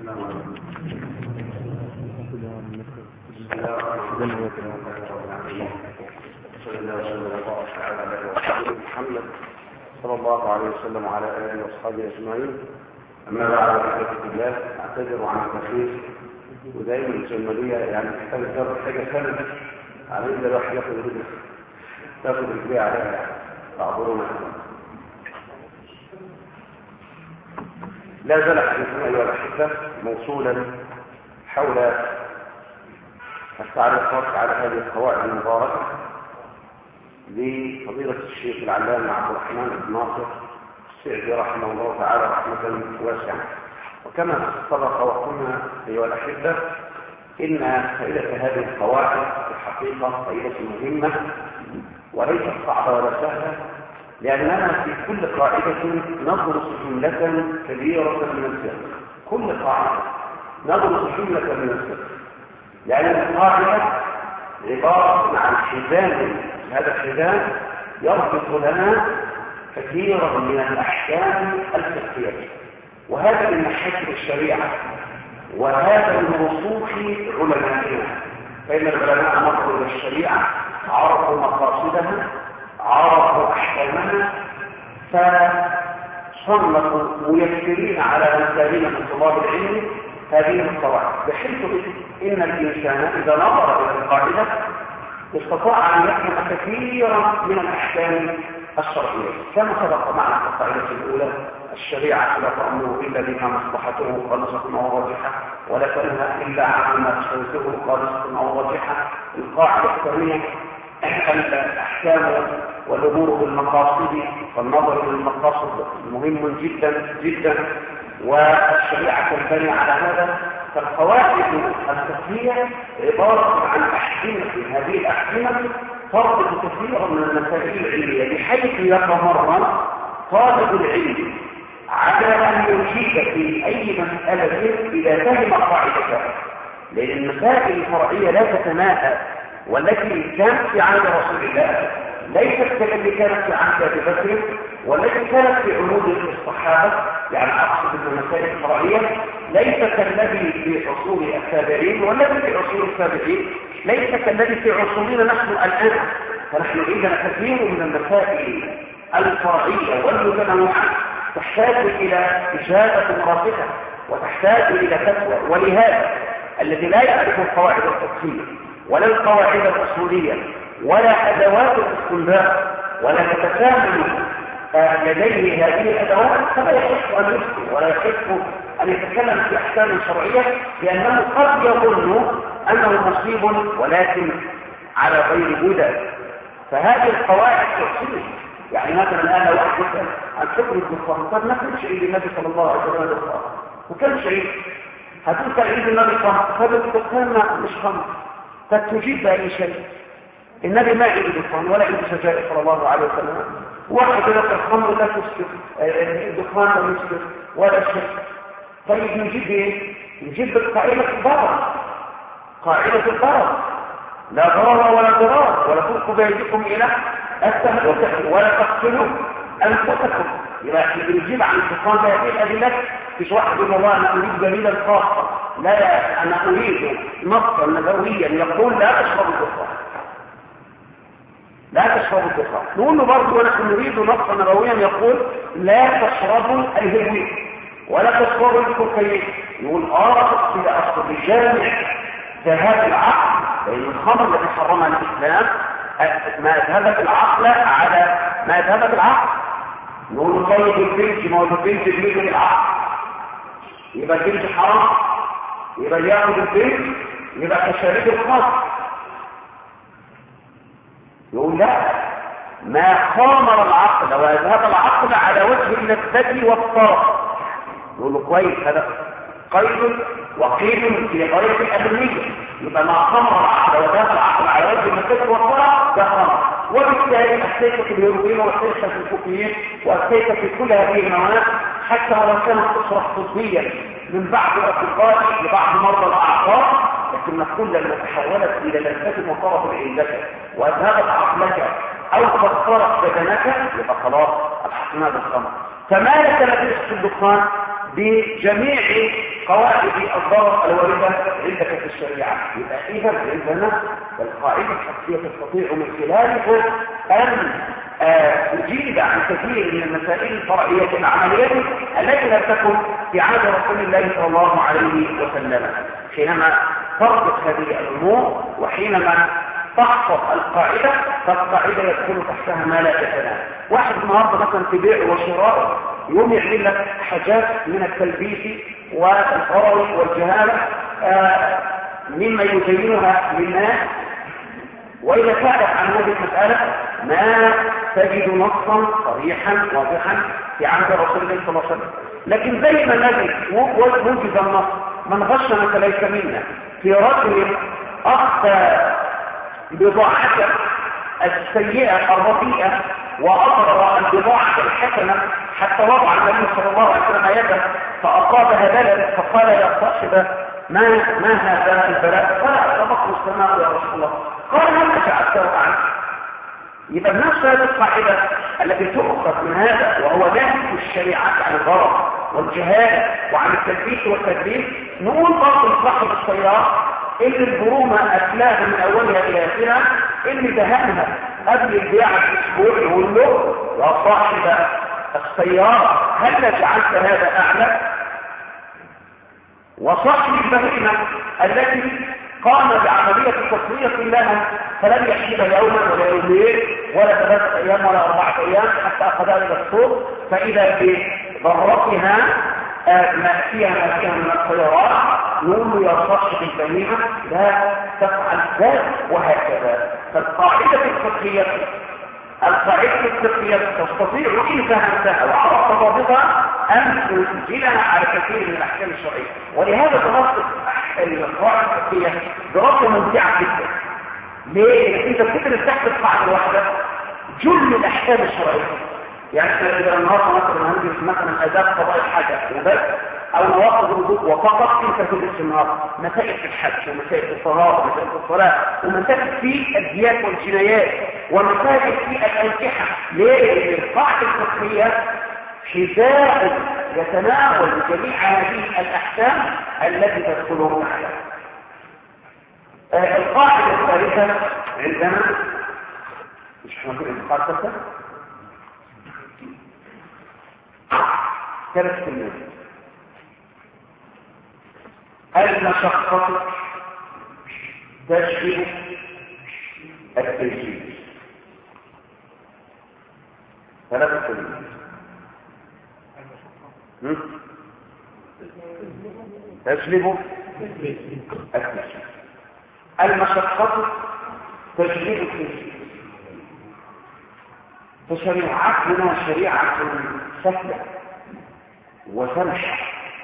محمد صلى الله عليه وسلم وعلى اله واصحابه اجمعين اما بعد احبتي الله اعتذر عن التخفيف ودايما الجماليه يعني تحتاج تجرب حاجه سنه على ان الواحد ياخد رجله تاخد رجليه عليها تعبرون لا زال حديثنا ايها الاحبه موصولا حول التعريفات على هذه القواعد المباركه لفضيلة الشيخ العلامة عبد الرحمن بن ناصر السعدي رحمه الله تعالى رحمة واسعة وكما سبق وقلنا أيها الأحبة إن فائدة هذه القواعد في الحقيقة فائدة مهمة وليست صعبة ولا سهلة لأننا في كل قاعدة ندرس جملة كبيرة من الفقه كل قاعدة ندرس جملة من الفقه لأن القاعدة عبارة عن حزام هذا الحزام يربط لنا كثيرا من الأحكام الفقهية وهذا من محاكم الشريعة وهذا من رسوخ علمائنا فإن العلماء نظروا إلى الشريعة عرفوا مقاصدها عرفوا أحكامها فصنفوا ميسرين على أمثالين من طلاب العلم هذه القواعد بحيث إن الإنسان إذا نظر إلى القاعدة استطاع أن يفهم كثيرا من الأحكام الشرعية كما سبق معنا في القاعدة الأولى الشريعة لا تأمر إلا بما مصلحته خالصة أو راجحة ولا تنهى إلا عما تشوفه خالصة أو راجحة القاعدة الثانية الأحكام والأمور بالمقاصد والنظر للمقاصد مهم جدا جدا والشريعة تنبني على هذا فالقواعد الفقهية عبارة عن أحكمة هذه الأحكمة تربط كثيرا من المسائل العلمية بحيث يتمرن طالب العلم على أن يجيب في أي مسألة إذا فهم قاعدتها لأن المسائل الفرعية لا تتناهى والتي كانت في عهد رسول الله ليست كالتي كانت في عهد ابي بكر والتي كانت في عهود الصحابه يعني اقصد المسائل الفرعيه ليس كالذي في عصور التابعين والذي في عصور التابعين ليس كالذي في عصورنا نحن الان فنحن عندنا كثير من المسائل الفرعيه والمتنوعه تحتاج الى اجابه راسخه وتحتاج الى فتوى ولهذا الذي لا يعرف القواعد الفقهيه ولا القواعد الاصوليه ولا ادوات الاستنباط ولا تتكامل لديه هذه الادوات فلا يحق ان يفتي ولا يحق ان يتكلم في احكام شرعيه لانه قد يظن انه مصيب ولكن على غير هدى فهذه القواعد تحصيل يعني مثلا الان لو واحد يسال عن حكم الكفار طب ما كل شيء للنبي صلى الله عليه وسلم الكفار وكل شيء هتقول تعيد النبي خمر طب الدخان مش خمر فتجيب بأي شيء النبي ما عنده دخان ولا عنده سجائر صلى الله عليه وسلم واحد يقول الخمر لا تسكر الدخان لا يسكر ولا شيء طيب نجيب ايه نجيب قاعدة الضرر قاعدة الضرر لا ضرر ولا ضرار ولا تلقوا بيدكم الى التهلكة ولا تقتلوا انفسكم يبقى احنا بنجيب عن الدخان بهذه الادلة مش واحد يقول والله انا اريد دليلا خاصا لا انا اريد نصا نبويا يقول لا تشربوا الدخان لا تشربوا الدخان نقول له برضه ونحن نريد نصا نبويا يقول لا تشربوا الهيروين ولا تشربوا الكوكايين يقول اه اقصد اقصد جامع ذهاب العقل لان الخمر التي حرمها الاسلام ما اذهبت العقل على ما اذهبت العقل نقول له طيب البنت ما هو البنت بيجي العقل يبقى البنت حرام يبقى اللي ياخد البنت يبقى كشريك الخاص يقول لا ما خامر العقل وذهب العقل على وجه اللذة والطرف يقول له كويس هذا قيد وقيد في غاية الأهمية يبقى ما خمر العقل وذهب العقل على وجه اللذة والطرف ده خمر وبالتالي السيكة في الهيروين والسيكة في الكوكيين والسيكة في كل هذه المواد حتى ولو كانت تصرح طبيا من بعض الأطباء لبعض مرضى الأعصاب لكن نقول لما تحولت إلى لذة وطرف العلة وأذهبت عقلك أو فكرت بدنك يبقى خلاص الحقنا بالخمر فما لك لا تشرب الدخان بجميع قواعد الضرر الواردة عندك في الشريعة يبقى إذا عندنا القاعدة الشخصية تستطيع من خلاله أن آه، تجيب عن كثير من المسائل الفرعية العملية التي لم تكن في عهد رسول الله صلى الله عليه وسلم حينما تربط هذه الأمور وحينما تحفظ القاعدة فالقاعدة يدخل تحتها ما لا يتنام واحد النهارده مثلا في بيع وشراء يوم يعمل لك حاجات من التلبيس والغرر والجهالة آه مما يزينها للناس وإذا سألت عن هذه المسألة ما تجد نصا صريحا واضحا في عهد رسول الله صلى الله عليه وسلم لكن زي ما نجد وجد النص من غشنا فليس منا في رجل أخذ بضاعته السيئة الرضيئة وأضر البضاعة الحسنة حتى وضع النبي صلى الله عليه وسلم يده فأصابها بلد فقال يا صاحب ما ما هذا البلاء قال أصابته السماء يا رسول الله قال هل فعلته عنه يبقى نفس هذه القاعدة التي تؤخذ من هذا وهو نهي الشريعات عن الغرض والجهاد وعن التلبيس والتدبير نقول برضه صاحب السيارة اللي البرومة أكلاها من أولها إلى آخرها اللي دهنها قبل البيع بأسبوع يقول له يا صاحب السيارة هل جعلت هذا أعلى؟ وصاحب البهيمة التي قام بعملية تصفية لها فلم يحسبها يوما ولا يومين ولا ثلاثة أيام ولا أربعة أيام حتى أخذها إلى السوق فإذا بضرتها ما فيها ما فيها من الخيارات نقول يا صاحب البهيمة لا تفعل ذلك وهكذا فالقاعدة الفقهية القاعدة الفقهية تستطيع إن فهمتها وعرفت ضابطها أن تنزلها على كثير من الأحكام الشرعية ولهذا دراسة القواعد الفقهية دراسة ممتعة جدا ليه؟ لأنك أنت بتدرس تحت القاعدة الواحدة جل الأحكام الشرعية يعني احنا اذا النهارده مثلا هندرس مثلا اداب قضاء الحاجه وبس او نواقض الوضوء وفقط انت تدرس النهارده مسائل في الحج ومسائل في الطهاره ومسائل في الصلاه ومسائل في الديات والجنايات ومسائل في الانكحه ليه؟ لان القاعده الفقهيه حذاء يتناول جميع هذه الاحكام التي تدخله معها آه القاعده الثالثه عندنا مش احنا القاعده الثالثه ثلاث كلمات المشقة تشبه التجديد ثلاث كلمات تجلب التجديد المشقة تجلب التجديد فشريعتنا شريعة سهلة وسمحة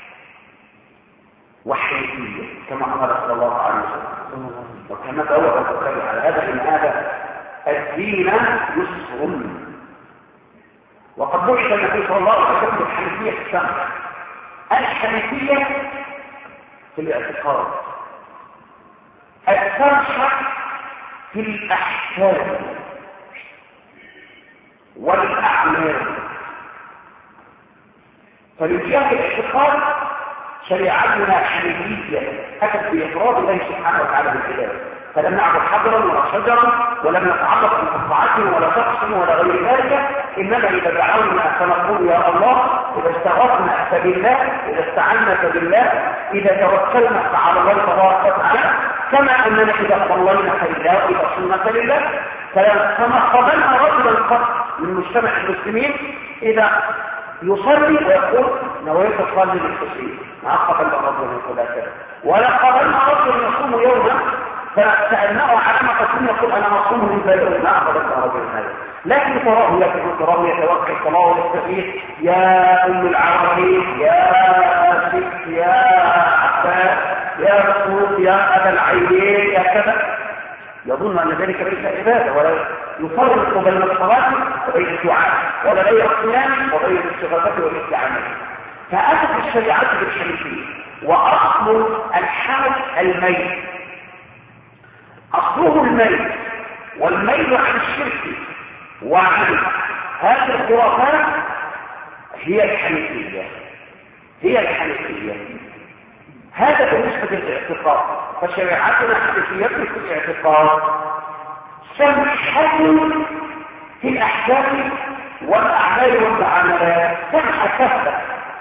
وحيثية كما قال صلى الله عليه وسلم وكما تقول البخاري على هذا ان هذا الدين يسر وقد بعث النبي صلى الله عليه وسلم بالحنيفية السمحة الحنيفية في الاعتقاد السمحة في الأحكام والأعمال فمن جهة الاعتقاد شريعتنا حنيفية أتت بإفراد الله سبحانه وتعالى بالعبادة فلم نعبد حجرا ولا شجرا ولم نتعلق بمقطعات ولا شخص ولا غير ذلك إنما إذا دعونا فنقول يا الله إذا استغفنا فبالله إذا استعنا فبالله إذا توكلنا فعلى الله تبارك وتعالى كما أننا إذا صلينا فلله وإذا صلنا فلله فما قبلنا رجلا قط من مجتمع المسلمين إذا يصلي ويقول نويت اصلي للحسين ما قبل رجل يقول هكذا ولا قبلنا رجل يصوم يوما فسالناه على ما قسم يقول انا مصوم من بلد ما قبلت رجل هذا لكن تراه يدعو تراه يتوكل تراه يستغيث يا ام العالمين يا ست يا عباس يا مسعود يا ابا العينين يا كذا يظن ان ذلك ليس عباده ولا يفرق بين الصلاه وبين الدعاء ولا بين الصيام وبين الاستغاثه والاستعانه فاتت الشريعه بالحنيفيه واصل الحرج الميل اصله الميل والميل عن الشرك وعن هذه الخرافات هي الحنيفيه هي الحنفية هذا بالنسبة للاعتقاد فشريعتنا حنفية في الاعتقاد سمحة في الأحكام والأعمال والمعاملات سمحة سهلة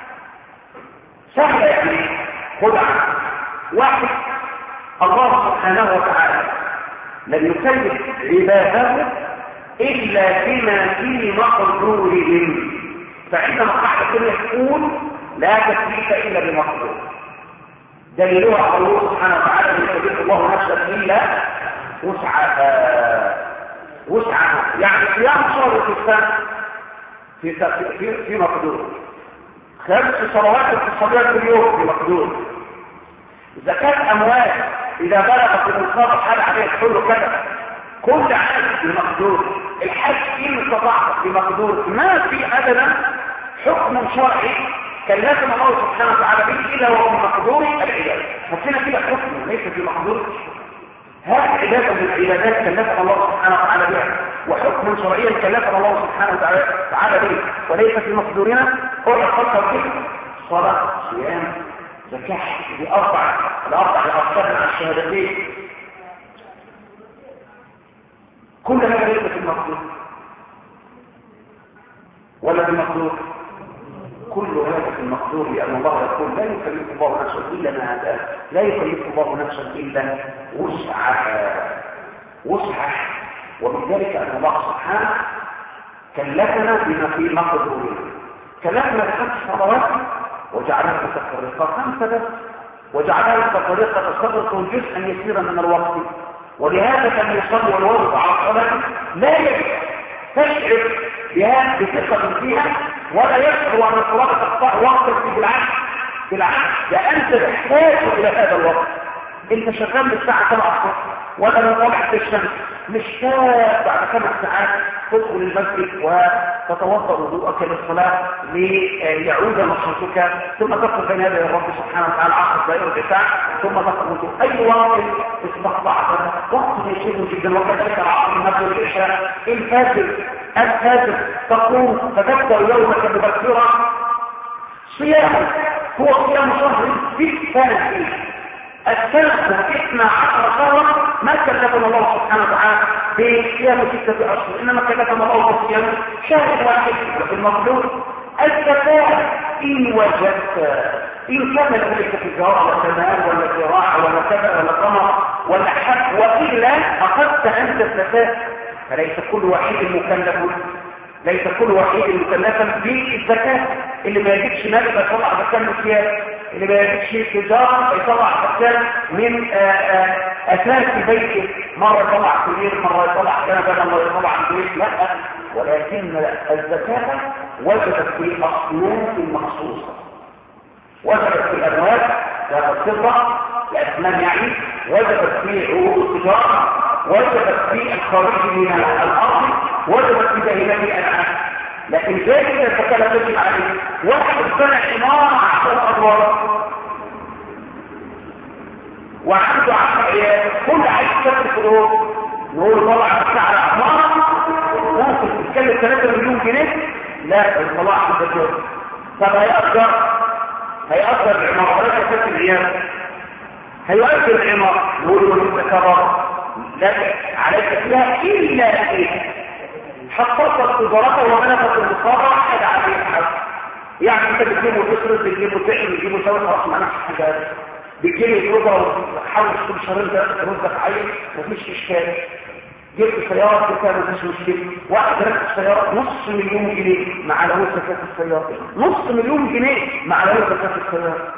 سهلة يعني خدعة واحد الله سبحانه وتعالى لم يكلف عباده إلا بما في مقدورهم فعندما قاعدة يقول لا تكليف إلا بمقدور دليلها الله سبحانه وتعالى لا يكلف الله نفسا إلا وسعها وسعها يعني صيام شهر في السنة في في في مقدور خمس صلوات اقتصادية في اليوم في مقدور زكاة أموال إذا بلغت النصاب الحال عليه كله كذا كل عام بمقدور الحج إن استطعت بمقدور ما في أبدا حكم شرعي كلفنا الله سبحانه وتعالى به إلا وهو بمقدور العبادة فكنا كده حكم ليس في مقدور هذه عبادة من العبادات كلفنا الله سبحانه وتعالى بها وحكم شرعيا كلفنا الله سبحانه وتعالى به وليس في مقدورنا هو يفكر به صلاة صيام زكاة بأربع الأربع الأركان على الشهادتين كل هذا ليس في المقدور ولا في المقدور كل هذا في المقدور لأن الله يقول لا يكلف الله نفسا إلا ما هداه لا يكلف الله نفسا إلا وسعها وسعها ومن ذلك أن الله سبحانه كلفنا بما في مقدورنا كلفنا بخمس صلوات وجعلها متفرقة خمسة بس وجعلها متفرقة تستغرق جزءا يسيرا من الوقت ولهذا كان يصلي والوضع على الصلاة لا يجب تشعر بها بثقة فيها ولا يشعر أن الصلاة تقطع وقتك بالعكس بالعكس ده أنت تحتاج إلى هذا الوقت أنت شغال للساعة 7 الصبح ولا من طلعت الشمس مش بعد خمس ساعات تدخل المسجد وتتوضا وضوءك للصلاه ليعود نشاطك ثم تدخل بين يدي الرب سبحانه وتعالى عشر دقائق ربع ساعه ثم تخرج اي وقت استطعت وقت يسير جدا وكذلك العصر المغرب العشاء الفجر الفجر تقوم فتبدا يومك مبكرا صيام هو صيام شهر في الثالث السنة اثنى عشر شهرا ما كلفنا الله سبحانه وتعالى بصيام ستة أشهر إنما كلفنا الله بصيام شهر واحد وفي المطلوب الزكاة إن وجدت إن كان ذلك تجارة ولا مال ولا زراعة ولا كذا ولا قمر ولا حب وإلا أخذت أنت الزكاة فليس كل واحد مكلف ليس كل واحد مكلفا بالزكاة اللي ما يجيبش مال يبقى يطلع زكاة من الثياب اللي ما يجيبش تجارة يطلع زكاة من أساس بيته مرة يطلع كبير مرة يطلع كنبة مرة يطلع البيت لا ولكن الزكاة وجدت في أصناف مخصوصة وجدت في الأموال ذات الفضة الأثمان يعني وجدت في عروض التجارة وجدت في الخارج من الأرض وجبت في بهيمة الأنعام لكن زي كده الزكاة لا تجب عليه واحد صنع عمارة عشر أدوار وعنده عشر عيال كل عايز ست فروض نقول طلع بتاع على عمارة ممكن تتكلم 3 مليون جنيه لا الطلاع في الدكتور طب هيأجر هيأجر العمارة ولا ست العيال هيؤجر العمارة نقول له انت كبر لا عليك فيها إلا إيه حققت تجارته وملكت المصابة حد عليه الحق يعني انت بتجيبه وتصرف بتجيبه تعمل بتجيبه سوي خلاص ما نفس حاجة بتجيبه يضربه وحاول كل شهرين ده ترزق عين مفيش اشكال جبت سيارة كده مفيش مشكلة واحد ركب سيارة نص مليون جنيه مع لو زكاة السيارة نص مليون جنيه مع لو زكاة السيارة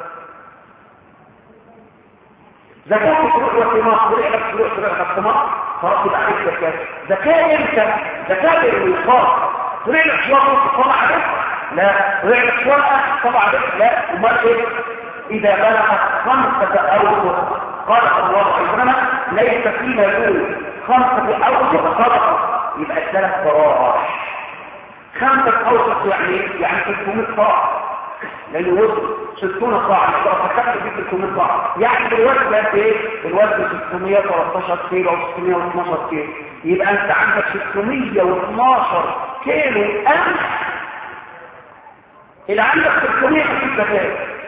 زكاة الفروع والثمار فرع لك فروع فرع لك ثمار فرصد عليك زكاة زكاة امتى؟ زكاة الوقار فرع لك شوارع طلع عليك لا فرع لك شوارع طلع عليك لا امال ايه؟ إذا بلغت خمسة أوسط قال الله عليه وسلم ليس فيها دون خمسة أوسط صدقة يبقى الثلاث فراح خمسة أوسط يعني يعني 300 صاع لأنه وزن 60 صاع فكرت في 300 صاع يعني الوزن قد ايه؟ الوزن 613 كيلو أو 612 كيلو يبقى أنت عندك 612 كيلو قمح اللي عندك 300 كيلو زكاة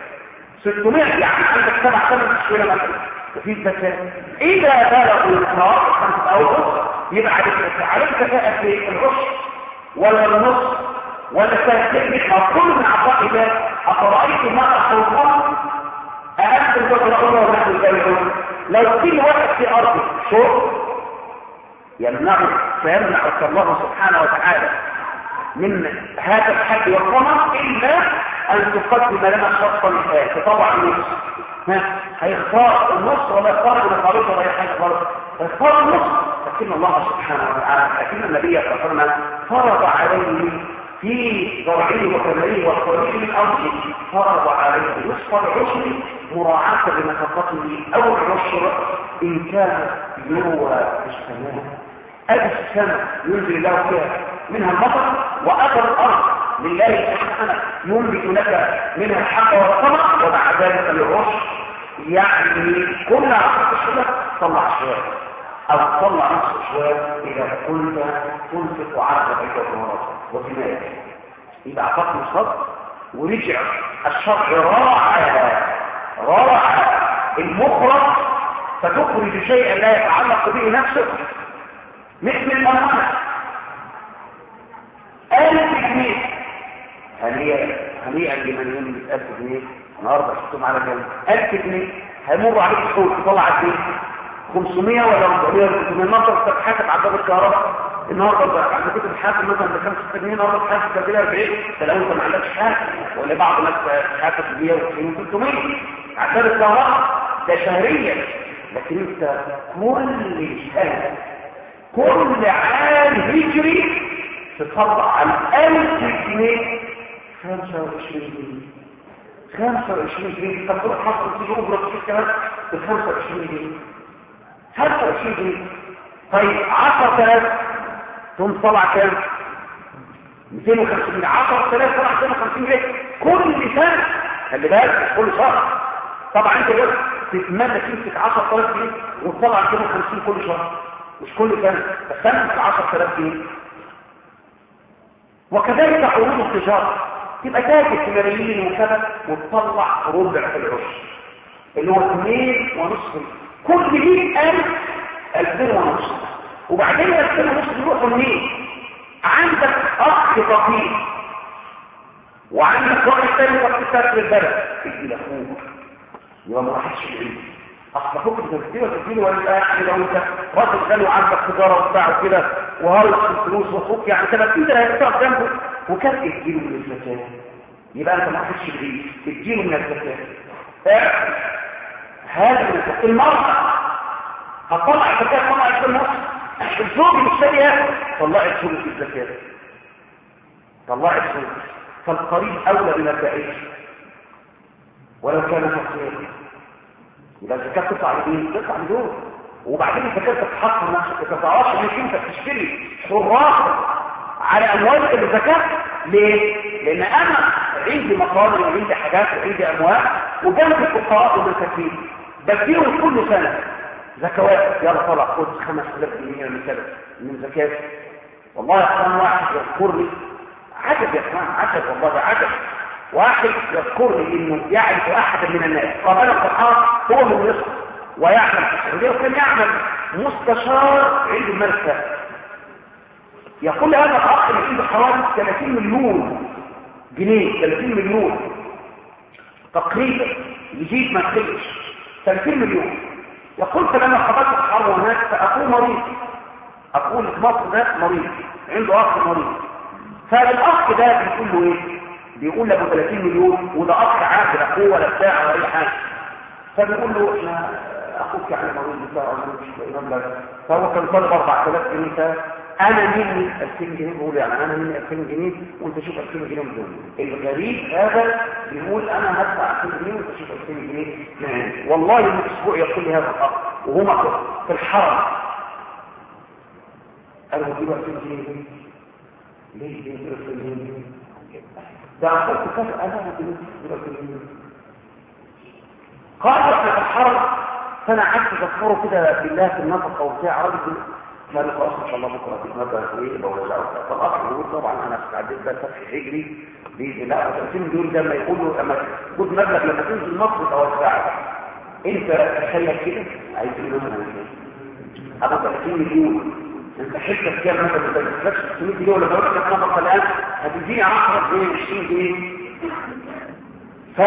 600 يعني عندك سبع ثمان تشكيله مثلا وفي الزكاه اذا بلغوا النصاب خمسه اوقات يبقى عليك عليك زكاه في العشر ولا النص ولا تهتم مطلوب من عطاء الله افرايت ما اخوفهم أأنتم تقرؤون ونحن الجاهلون لو كل واحد في أرضه شرب يمنع فيمنع الله سبحانه وتعالى من هذا الحد والطمع إلا أن تقدم لنا شخصا تطوع النص ها هيختار النص ولا يختار من الخارج ولا يحتاج برضه هيختار النص لكن الله سبحانه وتعالى لكن النبي صلى الله عليه وسلم فرض عليه في ضرعه وكمله والخروج من أرضه فرض عليه نصف العشر مراعاة لنفقته أو العشر إن كان يروى السماء أدي السماء ينزل الله فيها منها المطر وأدى الأرض لله سبحانه ينبت لك منها الحق والثمر وبعد ذلك العشر يعني كل عشر شهور طلع شوية أو تطلع نصف شوية إذا كنت تنفق على بيت الأمراض وكمالك يبقى أعطاك مصدر ورجع الشرع راعى راعى المخرج فتخرج شيئا لا يتعلق به نفسك مثل الأمانة ألف جنيه هنيئا هنيئا لمن يملك ألف جنيه النهارده شفتم على جنب ألف جنيه هيمر عليك شهور تطلع قد ايه 500 ولا 400 ولا 600 النهارده انت بتحاسب على باب الكهرباء النهارده انت عندك كنت بتحاسب مثلا ب 5 جنيه النهارده بتحاسب ب 40 ده لو انت ما عندكش حاجه ولا بعض الناس بتحاسب ب 120 300 عشان الكهرباء ده شهريا لكن انت كل سنه كل عام هجري تطلع على 1000 جنيه 25 جنيه 25 جنيه طب كل حصل تيجي اجره في الكلام ب 25 جنيه 25 جنيه طيب 10000 ثم طلع كام 250 10000 طلع 250 جنيه كل سنه خلي بالك كل شهر طبعا انت بس تتمنى تمسك 10000 جنيه وتطلع 250 كل شهر مش كل سنه بس تمسك 10000 جنيه وكذلك عروض التجاره تبقى تاجر في ملايين وكذا وتطلع ربع في العشر اللي هو 2 ونصف كل 100000 2000 ونصف وبعدين 2000 ونصف يروحوا منين عندك اخ فقير وعندك واحد ثاني فقير في البلد تدي لاخوك يبقى ما راحتش بعيد اصل اخوك تدي له تدي له ولا يعني لو انت راجل غني وعندك تجاره وبتاع كده وهرس الفلوس واخوك يعني كده انت هتقف جنبه وكان تديله من الزكاه يبقى انت ما راحتش بعيد تديله من الزكاه هذا المرأة هتطلع الزكاة طلعت في النص الزوج مشتريها طلعت ثلث الزكاة طلعت ثلث فالقريب أولى من البعيد ولو كان فقيرا يبقى الزكاة تطلع لمين؟ تطلع لدول وبعدين الزكاة تتحط نفسك ما تعرفش انك انت بتشتري حراس على اموالك الزكاة ليه؟ لان انا عندي مصاري وعندي حاجات وعندي اموال وجنب الفقراء والمساكين بديهم كل سنة زكوات يلا طلع خد 5000 جنيه من كذا من زكاة والله يا اخوان واحد يذكرني عجب يا اخوان عجب والله عجب واحد يذكرني انه يعرف احد من الناس قابل القرآن هو من مصر ويعمل في السعودية وكان يعمل مستشار عند المركز يقول هذا الاخ اللي عنده حوالي 30 مليون جنيه 30 مليون تقريبا يجيب ما تخلش 30 مليون يقول فلما خبرت اصحابه هناك فاخوه مريض اخوه في مصر ده مريض عنده اخ مريض فالاخ ده بيقول له ايه بيقول له 30 مليون وده اخ عاقل اخوه ولا بتاع ولا اي حاجه فبيقول له احنا اخوك يعني مريض بتاع مش مبلغ فهو كان طالب 4000 جنيه انا مني 2000 جنيه بقول يعني انا مني 2000 جنيه وانت شوف 2000 جنيه من دول الغريب هذا بيقول انا هدفع 2000 جنيه وانت شوف 2000 جنيه من والله من اسبوع يقول لي هذا الاخ وهما في الحرم انا بديله 2000 جنيه ليه ليه 2000 جنيه ده عقلت كذا انا بديله 2000 جنيه قال احنا في الحرم فانا قعدت اذكره كده بالله في النفقه وبتاع راجل قالوا خلاص ان شاء الله بكره في مبلغ ايه بوزعه فالاخ يقول طبعا انا استعديت بقى فتح هجري باذن الله 30 دول لما يقولوا لما تاخد مبلغ لما تنزل مصر توزعه انت تخيل كده عايز تقول مثلا ابو 30 مليون انت حته كام مثلا ما تدفعش 600 مليون لو قلت لك انا الان هتديني 10 جنيه 20 جنيه ف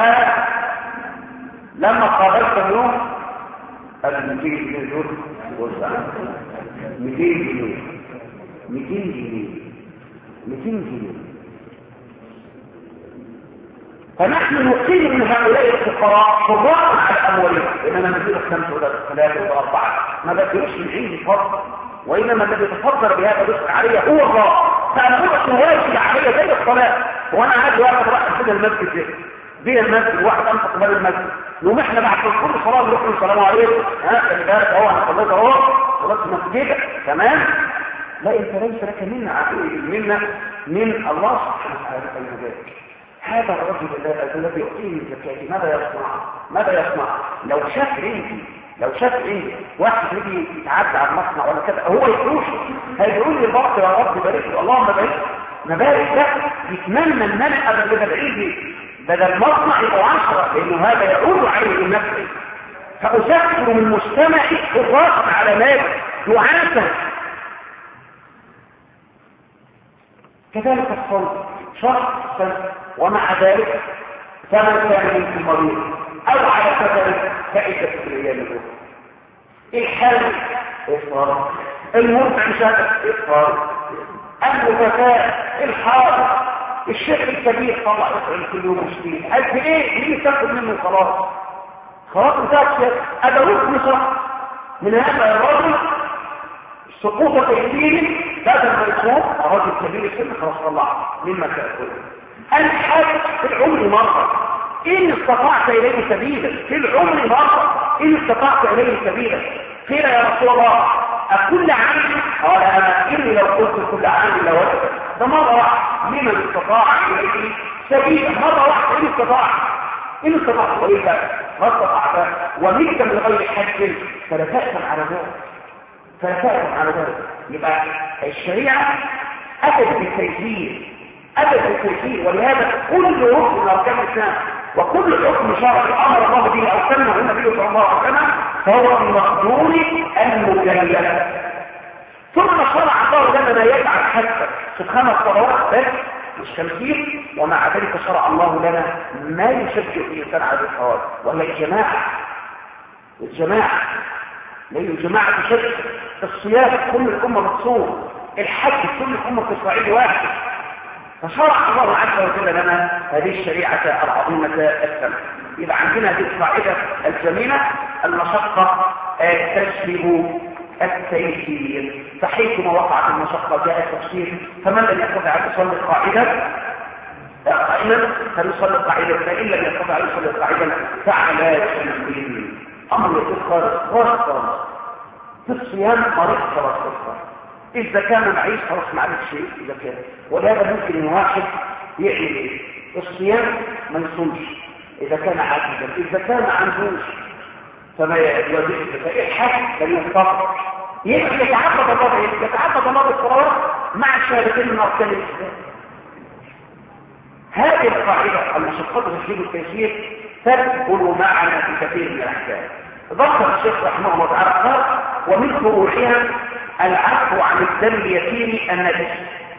لما قابلت يوم قال 200 جنيه دول وزع 200 جنيه 200 جنيه 200 جنيه فنحن نقيم من هؤلاء الفقراء حراء على اموالهم اننا نزيد خمسه ولا ثلاثه ولا اربعه ما بديش من عندي فضل وانما الذي يتفضل بهذا الرزق علي هو الله فانا اقول واجب علي زي الصلاه وانا عادي واحد راح كده المسجد بين المسجد واحد انفق بين المسجد يوم احنا بعد كل صلاه نروح السلام عليكم ها خلي بالك اهو انا صليت اهو صلاه مسجدك تمام لا انت ليس لك منا منا من الله سبحانه وتعالى المجال هذا الرجل الذي يعطيه الزكاه ماذا يصنع ماذا يصنع لو شاف عندي لو شاف عندي واحد يجي يتعدى على المصنع ولا كذا هو يقولش هيقول لي البعض يا رب بارك لي اللهم بارك مبارك ده يتمنى ان انا ابقى بدل بدل مصنع يبقى 10 لانه هذا يعود عليه بنفسه فأسكر من مجتمعي الراقب على مالي دعاة كذلك الصوم شخصا ومع ذلك فمن كان منكم مريض او على سفر فعدة الايام الاخرى الحال افطار المرفع شهادة افطار المتفاء الحاضر الشيخ الكبير طلع يطعم كل يوم مسكين قد ايه مين تاخد منه خلاص خلاص انتهت هذا ركن صح من هذا الرجل سقوط تكبير بدل ما يصوم الرجل كبير السن خلاص طلع مما تاكل الحج في العمر مره ان استطعت اليه سبيلا في العمر مره ان استطعت اليه سبيلا قيل يا رسول الله أكل عام قال أنا إني لو قلت كل عام لوجد ده مرة واحدة لمن استطاع إليه سبيلا مرة واحدة إن استطاع إن استطعت وإلا ما استطعت ومنك من غير حج فلا تأثم على ذلك فلا تأثم على ذلك يبقى الشريعة أتت بالتيسير أتت بالتيسير ولهذا كل ركن من أركان الإسلام وكل حكم شرعي امر الله به او سنه النبي صلى الله عليه وسلم فهو بمقدور المكلف ثم شرع الله لنا ما يجعل حتى سبحان الصلوات بس مش تمثيل ومع ذلك شرع الله لنا ما يشجع في الانسان على الصلاه وهي الجماعه الجماعه لان الجماعه تشجع الصيام كل الامه بتصوم الحج كل الامه في صعيد واحد فشرع الله عز وجل لنا هذه الشريعة العظيمة السماء يبقى عندنا هذه القاعدة الجميلة المشقة تشبه التيسير فحيثما وقعت المشقة جاء التفسير فمن لم يستطع أن يصلي القاعدة قائما فليصلي القاعدة فإن لم يستطع أن يصلي القاعدة فعلى تنزيل أمر يقول خالص خالص في الصيام مريض خلاص خلاص إذا كان معيش خلاص ما عملت شيء إذا كان ولهذا ممكن إن واحد يعمل إيه؟ الصيام ما يصومش إذا كان عاجزا إذا كان ما عندوش فما يواجهش فإلحاق لم يستطع يبقى يتعبد الله يتعبد الله بالصلوات مع الشهادتين من أركان الإسلام هذه القاعدة المشقة تشريب التيسير تدخل معنا في كثير من الأحكام ذكر الشيخ رحمه الله تعالى قال ومن فروعها العفو عن الدم اليتيم النجس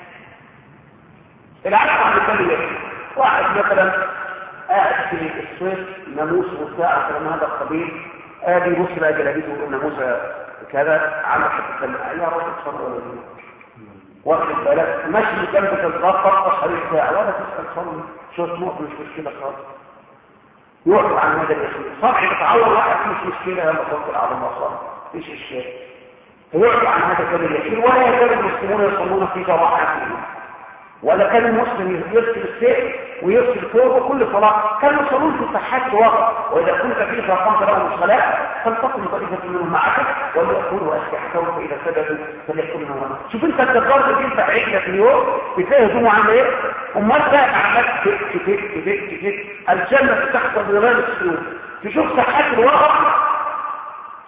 العفو عن الدم اليتيم واحد مثلا قاعد في السويس ناموس وساعة كلام هذا القبيل ادي بص بقى جلابيته الناموسة كذا عمل حتى الدم يا رب تصلي واخد بالك ماشي جنبك الغرفة اشهر الساعة ولا تسأل صلي شو تموت مش مشكلة خالص يعرض عن هذا اليتيم صبعي بتعور واحد مش مشكلة يا مصطفى على المصاب ايش الشيء فيعرض عن هذا الكلام اليسير ولا يزال المسلمون يصلون في جراحاتهم ولا كان المسلم يرسل السيف ويرسل ثوبه كل صلاة كانوا يصلون في صحات وقت وإذا كنت فيه فقمت لهم الصلاة فلتقم طائفة منهم معك وليأكلوا أسلحتهم فإذا سجدوا فليأكلوا منهم شوف أنت الجبار ده بينفع عجلة في اليوم بتلاقي هدومه عامله إيه؟ أمال بقى عمال تك تك تك تك الجنة تحت ظلال السيوف تشوف صحات الوقت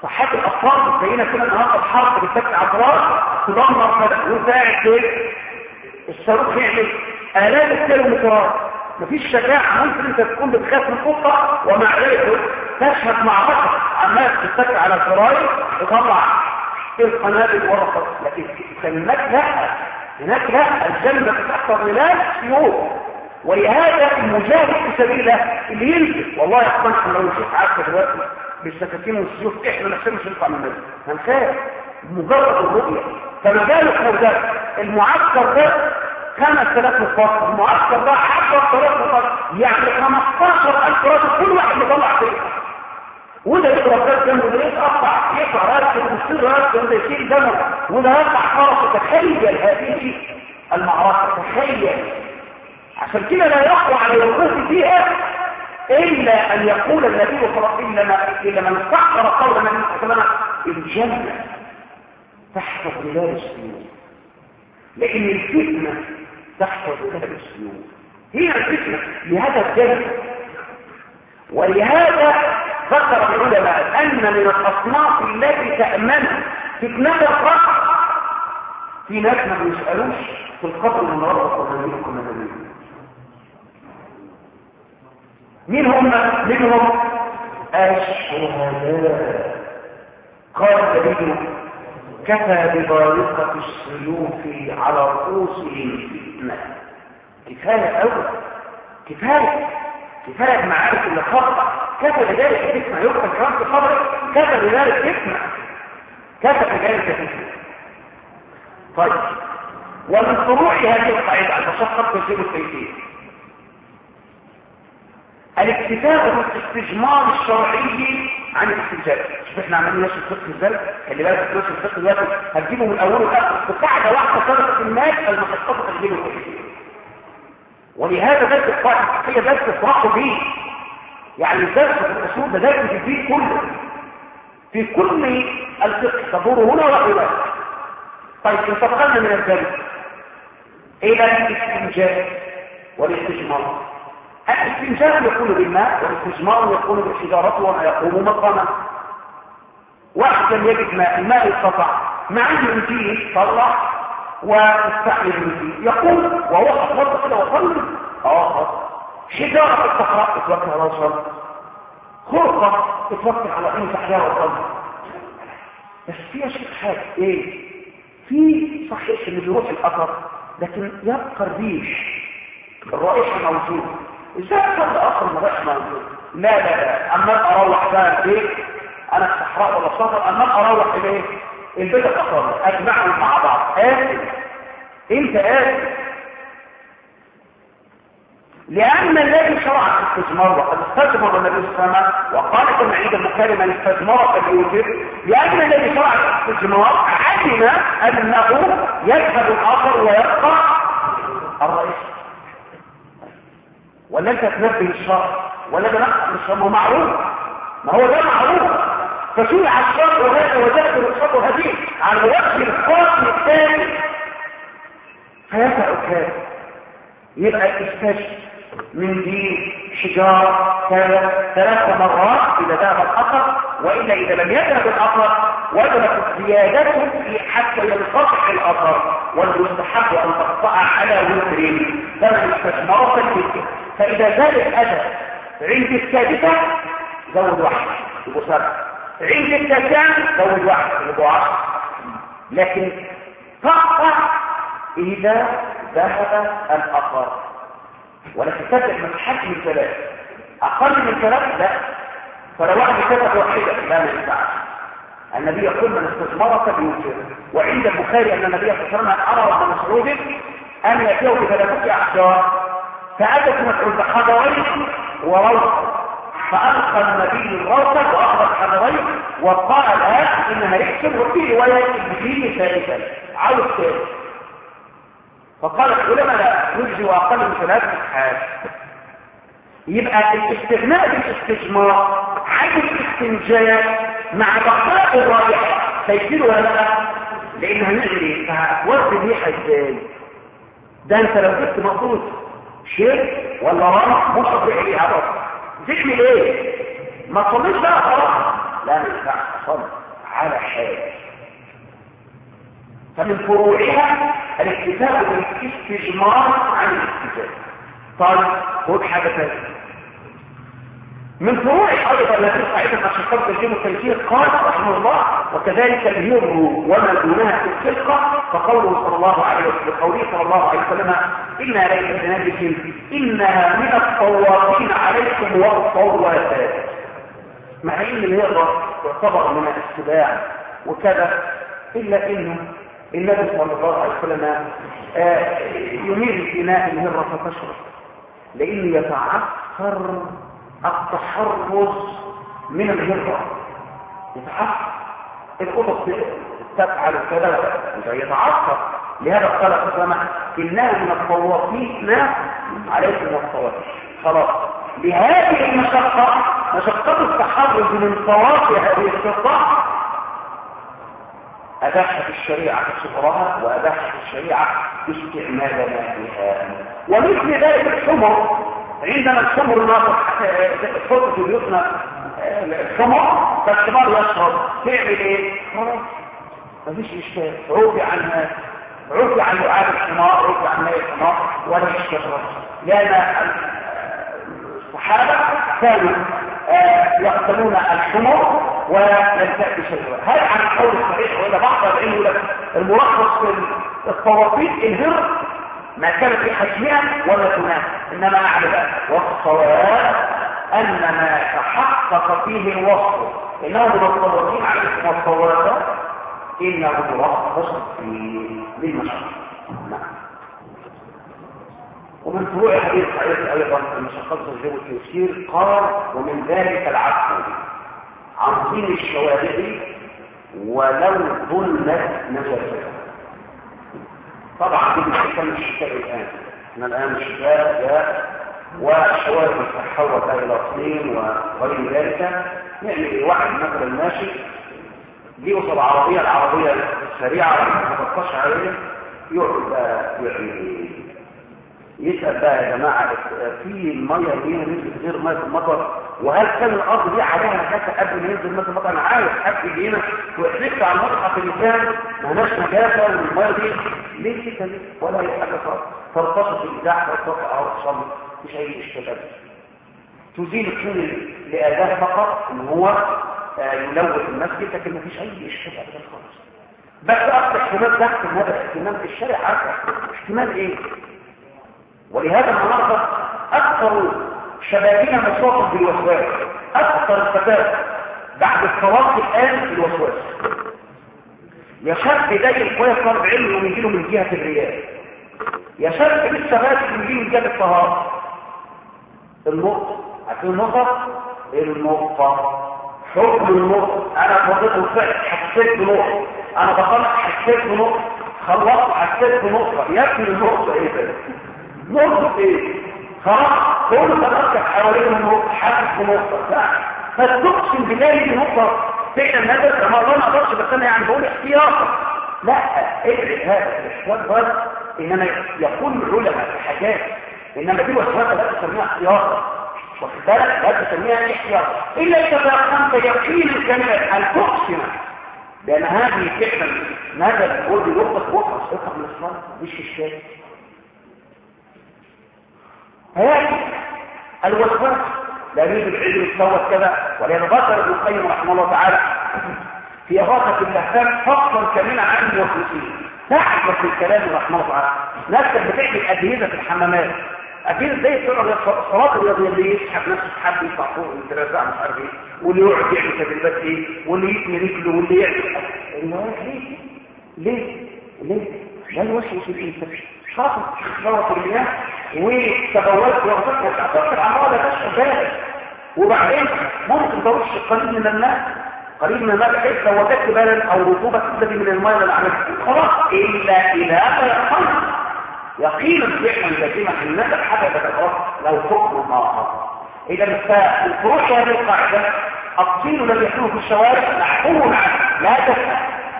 صحات الاطفال بتلاقينا كده النهارده الحرب بتتكل على الراس تدمر وساعد ايه الصاروخ يعمل الاف الكيلومترات مفيش شجاعة ممكن انت تكون بتخاف من قطة ومع ذلك تشهد مع بشر عمال تتكل على الشرايط تطلع القنابل ورقة لكن هناك لا هناك لا الجنة تحصل ملاك سيوف ولهذا المجاهد في سبيل الله اللي ينزل والله يا اخوان احنا لو نشوف عارفه دلوقتي بالسكاكين والسيوف احنا نفسنا مش هنطلع من المسجد هنخاف مجرد الرؤيه فما بالك لو ده المعسكر ده خمس ثلاث نقاط المعسكر ده 10000 نقاط يعني 15000 راجل كل واحد يطلع فيه وده يضرب ده جنبه ده يتقطع يقطع راسه ويصير راسه وده يشيل دمه وده يقطع فرسه تخيل هذه المعركه تخيل عشان كده لا يقوى على الوقوف فيها إلا أن يقول النبي صلى الله عليه وسلم إلا من استحقر قول النبي صلى الله عليه وسلم الجنة تحت ظلال السيوف لأن الفتنة تحت ظلال السيوف هي الفتنة لهذا الجنة ولهذا ذكر العلماء أن من الأصناف التي تأمن فتنة الرحم في ناس ما بيسألوش في القبر من ربك ومن منكم من منكم مين هم منهم الشهداء قال النبي كفى ببارقة السيوف على رؤوسهم فتنة كفاية أول كفاية كفاية معارك اللي خطأ كفى بذلك فتنة يقتل كمان في قبرك كفى بذلك فتنة كفى بذلك فتنة طيب ومن فروع هذه القاعدة على تشخص تسيب التيسير الاكتفاء بالاستجمار الشرعي عن الاستنجاب شوف احنا عمالين ماشي الفقه ازاي خلي بالك ماشي الفقه دلوقتي هتجيبه من اوله لاخره بقاعده واحده صارت الناس المخصصه تجيبه ولهذا درس القاعده الفقهيه درس تفرحوا به يعني الدرس في الاصول ده درس في الدين كله في كل الفقه تدور هنا وهنا طيب انتقلنا من الدرس الى الاستنجاب والاستجمار الاستنجاب يكون بالماء والاستجمار يكون بالحجارة وما يقوم مقاما واحد لم يجد ماء الماء يتقطع مع المنزيل طلع واستعمل المنزيل يقول وهو أطلق كده وصلي اه حجارة الصحراء اتوكل على وصل خرقة اتوكل على ان تحيا وصل بس فيها شيء حاجة ايه في صحيح اللي بيروح الاثر لكن يبقى الريش الرائحة موجودة ازاي حد اصلا مبقاش موجود لا لا لا اما اروح بقى البيت انا في الصحراء ولا الصحراء اما اروح البيت البيت الاخر اجمعهم مع بعض اسف انت اسف لأن الذي شرع الاستثمار وقد استثمر النبي صلى الله عليه وسلم وقال كما عند البخاري من استثمر فليوجب لأن الذي شرع الاستثمار علم أنه يذهب الآخر ويبقى الرئيس ولا انت تنبه الشر ولا ده نقص الشر ما هو معروف ما هو ده معروف فشرع الشر وهذا وجدت الشر هذه على وجه القاسم الثاني فيسع الكافر يبقى استشف من دين حجار كذا ثلاث مرات إذا ذهب الأثر وإلا إذا لم يذهب الأثر وجبت زيادته حتى ينقطع الأثر والمستحب أن تقطع على وتر فمن استثمر فالوتر فإذا زاد الأذى عند السادسة زود واحد يبقوا سبعة عند التاسعة زود واحد يبقوا عشر لكن تقطع إذا ذهب الأثر ولكن تبدأ من حجم ثلاث أقل من ثلاث لا فلو واحد كتب واحدة لا ما ينفعش النبي يقول من استثمرك بوجهه وعند البخاري أن النبي صلى الله عليه وسلم أمر ابن مسعود أن يأتيه بثلاثة أحجار فأتت مسعود بحجرين وروث فألقى النبي الروث وأخذ حجرين وقال ها إنها يحسب وفي رواية الجديد ثالثا عاوز ثالث فقال العلماء لا يجزي أقل من ثلاث أحجار يبقى الاستغناء بالاستجمار عن الاستنجاء مع بقاء الرائحة هيصير ولا لا؟ لأن هنعمل ايه؟ فهتوزن الريحة ازاي؟ ده انت لو جبت مقصود شيء ولا رمح مش هتروح ليها بس تعمل ايه؟ ما تصليش بقى خلاص لا ينفع أصلا على حال فمن فروعها الاكتفاء بالاستجمار عن الاستجابة طيب خد حاجة ثانية من فروع ايضا التي قاعده عشان تجيب التيسير قال رحمه الله وكذلك الير وما دونها في الخلقه فقوله صلى الله عليه وسلم قوله صلى الله عليه وسلم انا ليس بنبك انها من الطوافين عليكم والطوافات مع ان الهره تعتبر من الاتباع وكذا الا انه النبي صلى الله عليه وسلم آه، يميل الاناء الهره فتشرب لانه يتعثر التحرز من الهرة يتحرز القطط تفعل كذا يتعثر لهذا قال السماء إنها من الطوافين عليكم الطوافين خلاص بهذه المشقة مشقة التحرز من طواف هذه القطة أباحت الشريعة شطرها وأباحت الشريعة استعمال مائها ومثل ذلك الحمر عندما الحمر الناطق تحط في بيوتنا الحمر فالحمار يشرب تعمل ايه؟ خلاص مفيش اشكال عوفي عن عوفي عن لعاب الحمار عوفي عن ماء الحمار ولا يشرب لان الصحابه كانوا يقتلون الحمر ولم تأتي شيئا هل عن القول الصحيح ولا بعض العلم لك الملخص في الطوافيت الهر ما كان في حجمها ولا تنام انما اعلى والصواب ان ما تحقق فيه الوصف انه من الطوافين عليكم والصواب انه ملخص في للمشقه نعم ومن فروع حديث حديث ايضا المشقه الجو التيسير قال ومن ذلك العفو عن طين الشوارع ولو ظلمت نجاسته طبعا دي بتتكلم الشتاء الان احنا الان الشتاء جاء والشوارع تتحول الى طين وغير ذلك يعني واحد مثلا ماشي بيوصل عربيه العربيه السريعه ما تبقاش عليه يقعد يعني يسأل بقى يا جماعة في المية اللي هنا نزل غير مية المطر وهل كان الأرض دي عليها نجاسة قبل ما ينزل مية المطر أنا عارف حد هنا وحرصت على المصحف اللي كان مالهاش نجاسة والمية دي ليه كده ليه ولا أي حاجة خالص ترتص في الإزاح ترتص أو تصلي مش أي إشكالات تزيل الطين لأداة فقط إن هو يلوث المسجد لكن مفيش أي إشكال أبدا خالص بس أكثر احتمال تحت هذا الاحتمال في الشارع عارفة احتمال إيه؟ ولهذا النهارده اكثر شبابنا مصابا بالوسواس اكثر الفتاه بعد الصلاه الان الوسواس يا شاب زي الكويس طالب علم ويجي له من جهه الرياء يا شاب لسه بادئ ويجي من جهه الطهاره النقطه عارفين النقطه النقطه حكم النقطه انا فضيت الفعل حسيت بنقطه انا بطلع حسيت بنقطه خلصت حسيت بنقطه يكفي النقطه ايه ده نقطة ايه خلاص كل تركب حوالين النقطة حاسس بنقطة لا فتقسم بالله دي نقطة فعلا هذا ما ما اقدرش بس انا يعني بقول احتياطا لا ابعد هذا الاحتياط بس انما يقول العلماء في حاجات انما دي وسوسه لا تسميها احتياطا واخد بالك لا تسميها احتياطا الا اذا تيقنت يقينا كاملا ان تقسم لان هذه فعلا ماذا بيقول دي نقطه وقت اصلا من الصلاه مش في الشارع هياتي الوسواس لا يريد العلم يتسوس كذا ولان ذكر ابن القيم رحمه الله تعالى في اغاثه اللهفان فصلا كاملا عن الموسوسين تعب في الكلام رحمه الله تعالى ناس كانت بتعمل اجهزه في الحمامات اجهزه زي الصلاه الرياضيه اللي يسحب نفسه حد يطلع فوق ويترزع مش عارف ايه واللي يقعد يعمل تدريبات ايه واللي يتني رجله واللي يعمل ليه ليه ليه لا يوسوس الانسان شرط شرط المياه وتبوات وغطت وتعتقد عمالة تشعر ذلك وبعدين ممكن ترش قليل من الماء قليل من الماء بحيث لو وجدت بالا او رطوبة تبدي من الماء اللي عملت خلاص الا اذا تيقن يقينا فعلا لازمة الناس حاجة تتغطى لو حكم ما اذا فالفروع هذه القاعدة الطين الذي يكون في الشوارع محفوظ عنه لا تسأل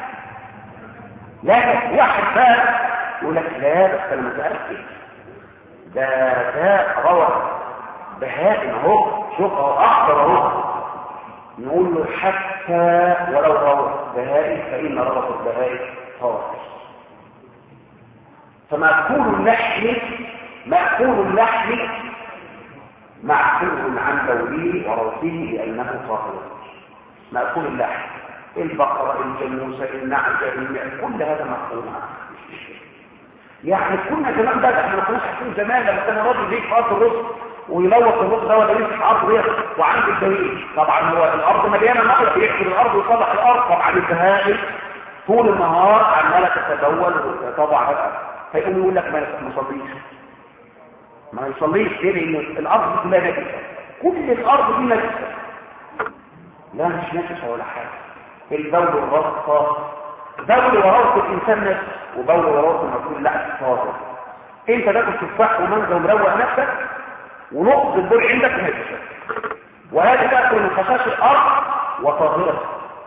لا تسأل واحد بقى يقول لك لا بس انا متاكد ده ده روى بهائم اهو شوف اهو اخضر اهو نقول له حتى ولو روى بهائي فإن روى البهائي طاهر فمأكول اللحم مأكول اللحم معقول عن بوله وروثه لأنه طاهر مأكول اللحم البقرة الجاموسة النعجة كل هذا مأكول يعني كنا زمان بقى احنا ما كناش عارفين زمان لما كان الراجل بيجي في ارض الرز ويلوث الرز ده ولا يمسك ارض ريح وعند الدليل طبعا هو الارض مليانه ميه بيحفر الارض ويصلح الارض طبعا البهائم طول النهار عماله تتدول وتضع فيقوم يقول لك ما تصليش ما يصليش ليه لان الارض دي كلها نجسه كل الارض دي نجسه لا مش نجسه ولا حاجه البول والرصه بول وروث الانسان نفسه وبول وروث المفروض لا صادر انت تاكل تفاح ومانجا ومروق نفسك ونقطه البول عندك نجسه وهذا تاكل من خشاش الارض وطاهره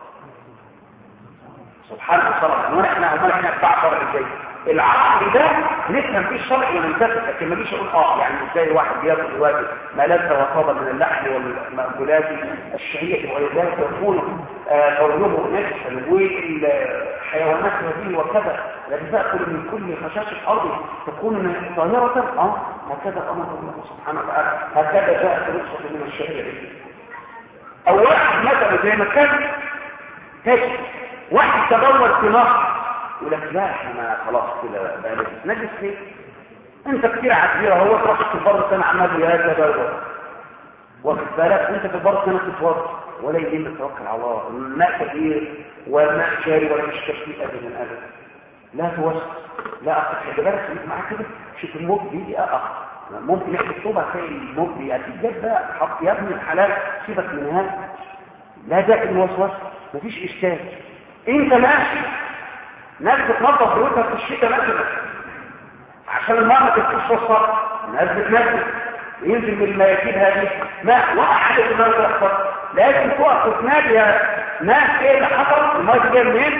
سبحان الله وانا احنا امال احنا اتباع شرع ازاي العقل ده نفهم فيه الشرع وننتفع لكن ما جيش اقول اه يعني ازاي الواحد بياكل دلوقتي ما لذ وطاب من اللحم والمأكولات الشهية وغير ذلك يكون كونه نجسا والحيوانات هذه وكذا التي تاكل من كل خشاش الارض تكون طاهرة اه هكذا امر الله سبحانه وتعالى هكذا جاءت رخصة من الشريعة او واحد مثلا زي ما كان تجد واحد تدور في نهر يقول لك لا احنا خلاص كده بقى نجس ليه انت كتير عكبيرة هو تروح في البر السنة عمال يا تدور واخد بالك انت في البر السنة تتوضى ولا يجب توكل على الله الماء كثير والماء جاري ولا مش كثير ابدا ابدا لا توسط لا اقصد خلي بالك خليك معاك كده شوف الموت دي اه ممكن يحدث طوبة تلاقي الموت دي اكيد جد بقى حط يا ابن الحلال سيبك من هذا لا داعي للوسواس مفيش اشكال انت ماشي ناس بتنظف بيوتها في الشتاء مثلا عشان الماء ما تبقاش في الصف ناس بتنزل ينزل من المياكين هذه ماء وقع عليه الماء تحصل لازم تقف وتنادي يا ناس ايه اللي حصل الماء دي جايه منين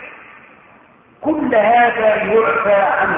كل هذا يعفى عنه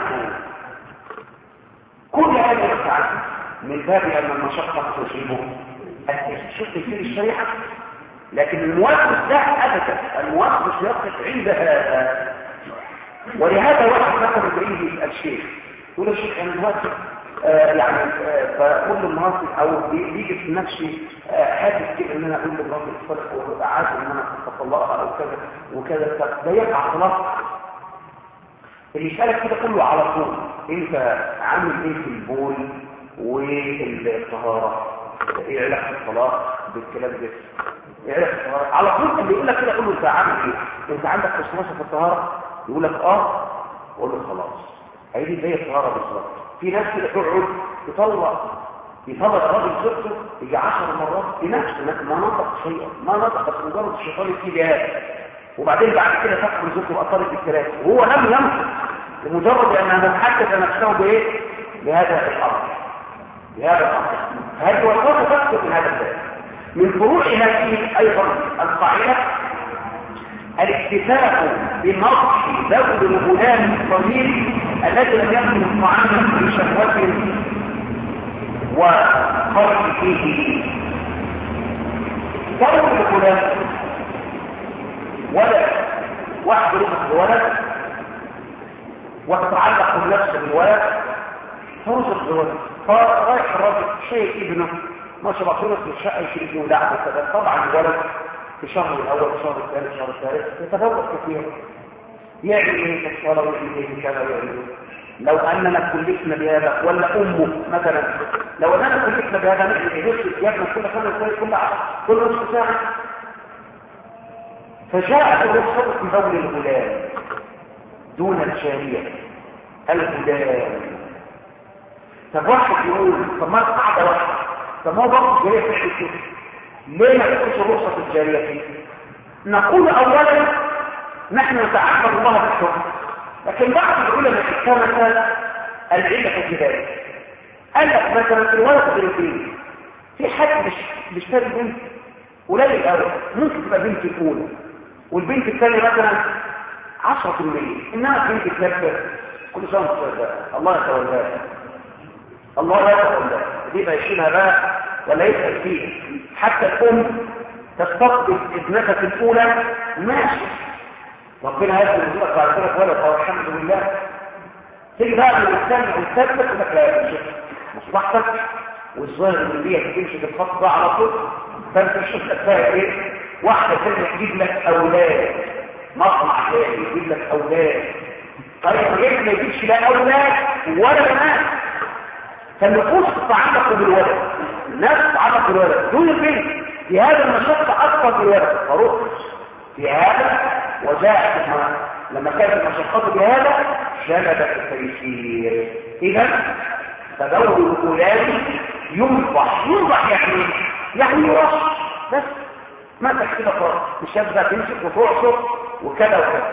كل هذا يعفى عنه من باب ان المشقه تصيبه شوف تفسير الشريعه لكن الموقف ده ابدا الموقف يقف عند هذا ولهذا واحد مثلا بعيد الشيخ يقول الشيخ انا دلوقتي آه يعني آه فكل مناصب او بيجي في نفسي آه حاسس كده ان انا اقول للراجل الصالح وابقى عارف ان انا اطلقها او كذا وكذا ده يقع طلاق اللي يسالك كده كله على طول انت عامل ايه في البول والطهاره ايه علاقه الطلاق بالكلام ده ايه علاقه الطهاره على طول اللي يقول لك كده قول له انت عامل ايه انت عندك وسوسه في الطهاره يقول لك اه قول له خلاص هي دي زي الطهاره بالظبط في ناس كده تقعد تطلق يطلق الراجل زوجته يجي 10 مرات في نفسه ما نطق شيئا ما نطق بس مجرد الشيطان يجي هذا وبعدين بعد كده تدخل زوجته واثرت بالكلام وهو لم ينطق لمجرد انها تتحدث نفسه بايه؟ بهذا الامر بهذا الامر هذه وسوسه تسقط من هذا الباب من فروع هذه ايضا القاعده الاكتفاء بنطق ذوق الغلام الصغير الذي لم يكن الطعام بشهوة وخرج فيه ذوق الغلام ولد واحد رزق بولد وتتعلق النفس بالولد فرزق بولد فرايح الراجل شيء ابنه ما شاء الله خلص من الشقه يشيل ابنه ولعب وكذا طبعا الولد في الشهر الاول الشهر الثاني الشهر الثالث يتفوق كثيرا يعمل ايه في الصلاه ويعمل ايه في كذا ويعمل ايه لو اننا كلفنا بهذا ولا امه مثلا لو اننا كلفنا بهذا نحن نغسل ثيابنا كل خمس دقائق كل عشر كل نصف ساعه فجاءت الرخصه في بول الغلام دون الجاريه الغلام طب واحد يقول طب ما قاعده واحده طب ما هو برضه الجاريه تعمل كده ليه ما تكونش رخصه الجاريه فيه نقول اولا نحن نتعبد الله بالحكم لكن بعض العلماء كما العلة في ذلك قال لك مثلا في الولد بنتين في حد مش بيشتري بنت قليل قوي ممكن تبقى بنت الاولى والبنت الثانيه مثلا 10% انما البنت الثالثه كل سنه وانت الله يتولاها الله لا يتولاها دي بقى يشيلها بقى ولا يسال فيها حتى الام تستقبل ابنتك الاولى ماشي ربنا يسلم لك بعد كده ولد او الحمد لله تيجي بقى من الثاني والثالث يقول لك لا يا شيخ مصلحتك والظاهر ان دي تمشي في الخط ده على طول فانت تشوف لك فيها ايه واحده ثانيه تجيب لك اولاد مصنع ثاني يجيب لك اولاد طيب ليه ما يجيبش لا اولاد ولا بنات فالنفوس تتعلق بالولد الناس تتعلق بالولد دون البنت في هذا المشقة أكثر بالولد فروح في هذا وجاءت لما كانت المشقة بهذا جلبت التيسير إذا تدور الأولاد ينضح ينضح يعني يعني يرش بس ما تحكي خالص مش يبقى تمسك وتعصر وكذا وكذا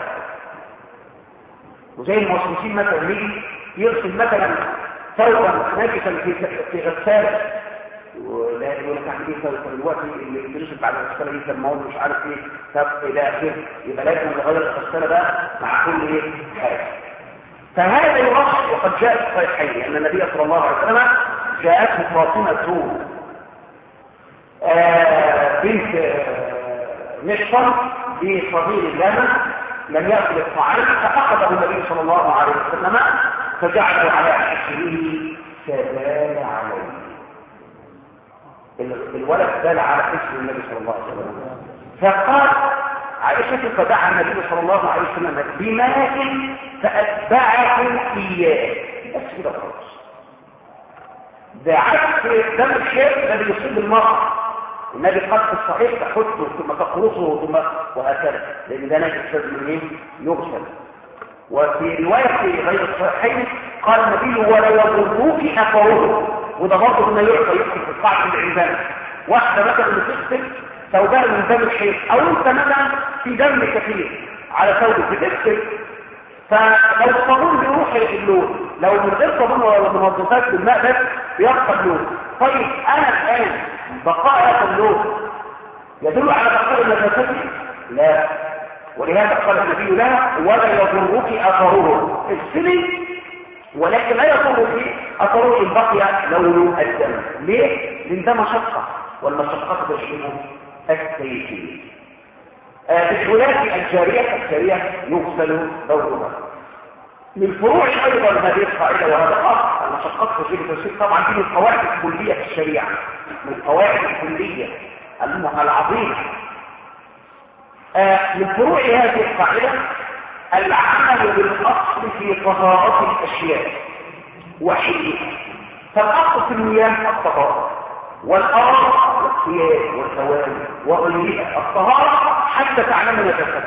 وزي الموسوسين مثلا يجي يرسل مثلا ثوبا ناجسا في في غسالة ولا يقول لك احنا ايه دلوقتي اللي بيرسل بعد الغسالة دي سموه مش عارف ايه طب الى اخره يبقى لازم نغير الغسالة بقى مع كل ايه حاجة فهذا يرش وقد جاء في الصحيحين ان النبي صلى الله عليه وسلم جاءته فاطمة آه بنت آه مشطر بصغير اللبن لم يأكل الطعام فأخذه النبي صلى الله عليه وسلم فجعله على حسره فبال عليه الولد بال على حسر النبي صلى الله عليه وسلم فقال عائشة فدعا النبي صلى الله عليه وسلم بماء فأتبعه إياه بس كده خلاص ده عكس دم الشيء الذي يصيب المرأة النبي قال في الصحيح تحطه ثم تقرصه ثم وهكذا لان ده نجس لازم منين يغسل وفي روايه في غير الصحيحين قال النبي ولا يضروك اثره وده برضه ما يعطى يحكي في القاعده العباده واحده مثلا بتغسل ثوبها من دم الحيض او انت مثلا في دم كثير على ثوبك بتغسل فلو الصابون بيروح اللون لو من غير صابون ولا منظفات بالماء بس بيبقى اللون طيب انا الان بقاء هذا اللون يدل على بقاء النجاسات لا ولهذا قال النبي لها ولا يضرك اثره اغسلي ولكن لا يضرك اثره ان بقي لون الدم ليه؟ لان ده مشقه والمشقه تشبه التيسير بالحلات الجارية الجارية يغسل دورها من فروع أيضا هذه القاعدة وهذا أصل المشقات في التفسير طبعا دي من القواعد الكلية في الشريعة من القواعد الكلية العظيمة آه من فروع هذه القاعدة العمل بالأصل في طهارة الأشياء وحيدها فالأصل في المياه الطهارة والأرض والثياب والثواب وغيرها الطهارة حتى تعلم نجاستها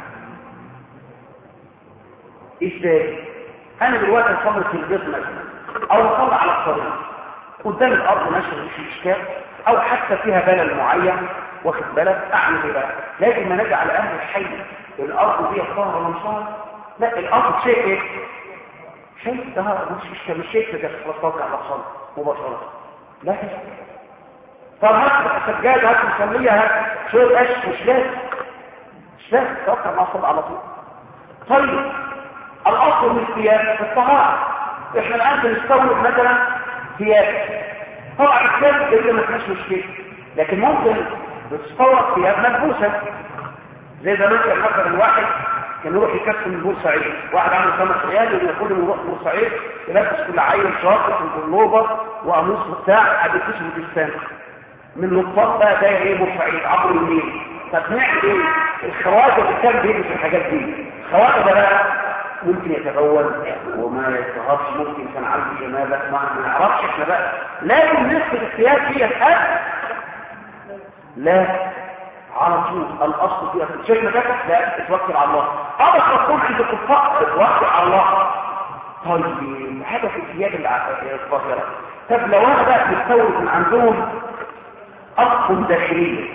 ازاي انا دلوقتي اصلي في البيت مثلا او اصلي على الطريق قدام الارض ماشي مش اشكال او حتى فيها بلل معين واخد بالك اعمل ايه بقى لازم انا على اهل الحي الارض دي طاهره ولا مش طاهره لا الارض شيء ايه شيء طهاره مش اشكال مش شيء كده خلاص توقع على الصلاه مباشره لا طب هات سجاده هات مصليه هات شويه قش مش لازم مش لازم توقع مع الصلاه على طول طيب الاصل من الثياب في الطهاره احنا الان بنستورد مثلا ثياب طبعا الثياب اللي ما فيهاش مشكله لكن ممكن بتستورد ثياب ملبوسه زي زمان كان مثلا الواحد كان يروح يكسب من بورسعيد واحد عنده خمس عيال وياخدهم يروح بورسعيد يلبس كل عيل شاطر وجلوبه وقميص بتاع قبل كسب الدستان من نقاط بقى ده ايه بورسعيد عبر النيل طب نعمل ايه الخواجه اللي كان بيلبس الحاجات دي الخواجه ده بقى ممكن يتغول وما يتهرش ممكن كان عنده جنابه ما نعرفش احنا بقى لازم نسبة الثياب دي أه؟ لا على طول الاصل فيها شايف نجاتك لا اتوكل على الله ابقى تكون عند الكفار اتوكل على الله طيب حاجه في الثياب الظاهره طب لو انا بقى مستورد من عندهم اصل داخليه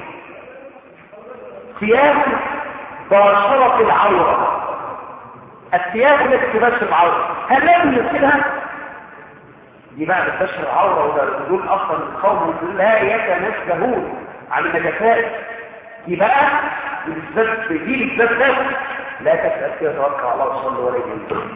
ثياب باشره العوره الثياب التي تبشر العوره هل لازم نغسلها دي بقى بتبشر العوره وده دول اصلا القوم لا يتنزهون عن النجاسات دي بقى بالذات دي بالذات لا تسال فيها توكل على الله وصلي ولا يجوز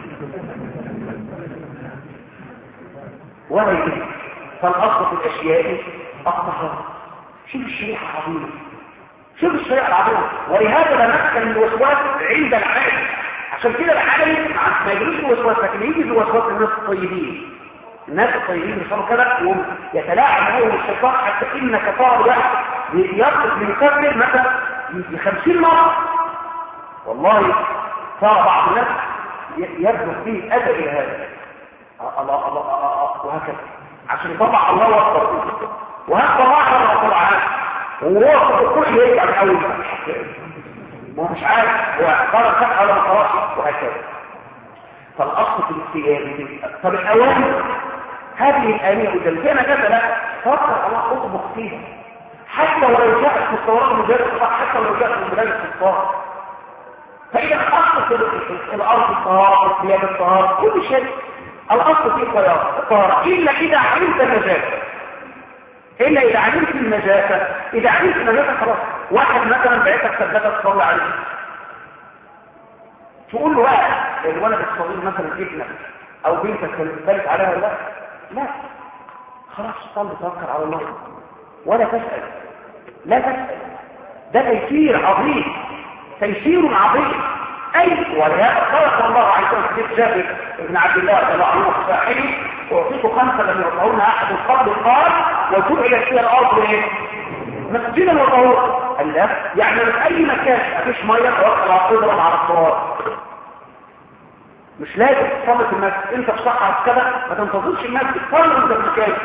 وهي فالاصل في الاشياء الطهاره شوف الشريعه عظيمه شوف الشريعة العظيمة ولهذا تمكن الوسواس عند العالم عشان كده العالم ما يجريش الوسواس لكن يجي الوسواس الناس الطيبين الناس الطيبين بيصيروا كده يتلاعب معهم الشيطان حتى ان كفار واحد يطلب من يكبر مثلا ب 50 مره والله صار بعض الناس يبدو فيه ادب الى هذا الله الله وهكذا عشان يطلع الله اكبر وهكذا الله اكبر طبعا وهو كل يرجع الاول ما مش عارف هو قرر فتح ولا خلاص وهكذا فالاصل في الاستجابه طب الاوامر هذه الآلية قدام أنا كذا لا توكل على اطبق فيها حتى ولو جاءت في التوراة مجرد الصلاة حتى ولو جاءت من بلاد الكفار فإذا الأصل في الأرض الطهارة والثياب الطهارة كل شيء الأصل فيه الطهارة إلا إذا علمت النجاسة إلا إذا علمت النجاسة إذا علمت النجاسة خلاص واحد مثلا بعتك ثبتك تصلي عليه تقول له بقى الولد الصغير مثلا ابنك أو بنتك كانت عليها ولا لا لا خلاص صلي توكل على الله ولا تسأل لا تسأل ده تيسير عظيم تيسير عظيم أي ولهذا خلق الله عز وجل حديث جابر بن عبد الله رضي الله عنه الصحيح أعطيت خمسة لم يرفعون أحد قبل قال وجعلت فيها الأرض إيه؟ مسجدا وطهورا قال لا يعني في أي مكان مفيش مية توكل على القدرة على الصلاة مش لازم تصلي في المسجد انت في صحة كده ما تنتظرش المسجد صلي وانت في مكانك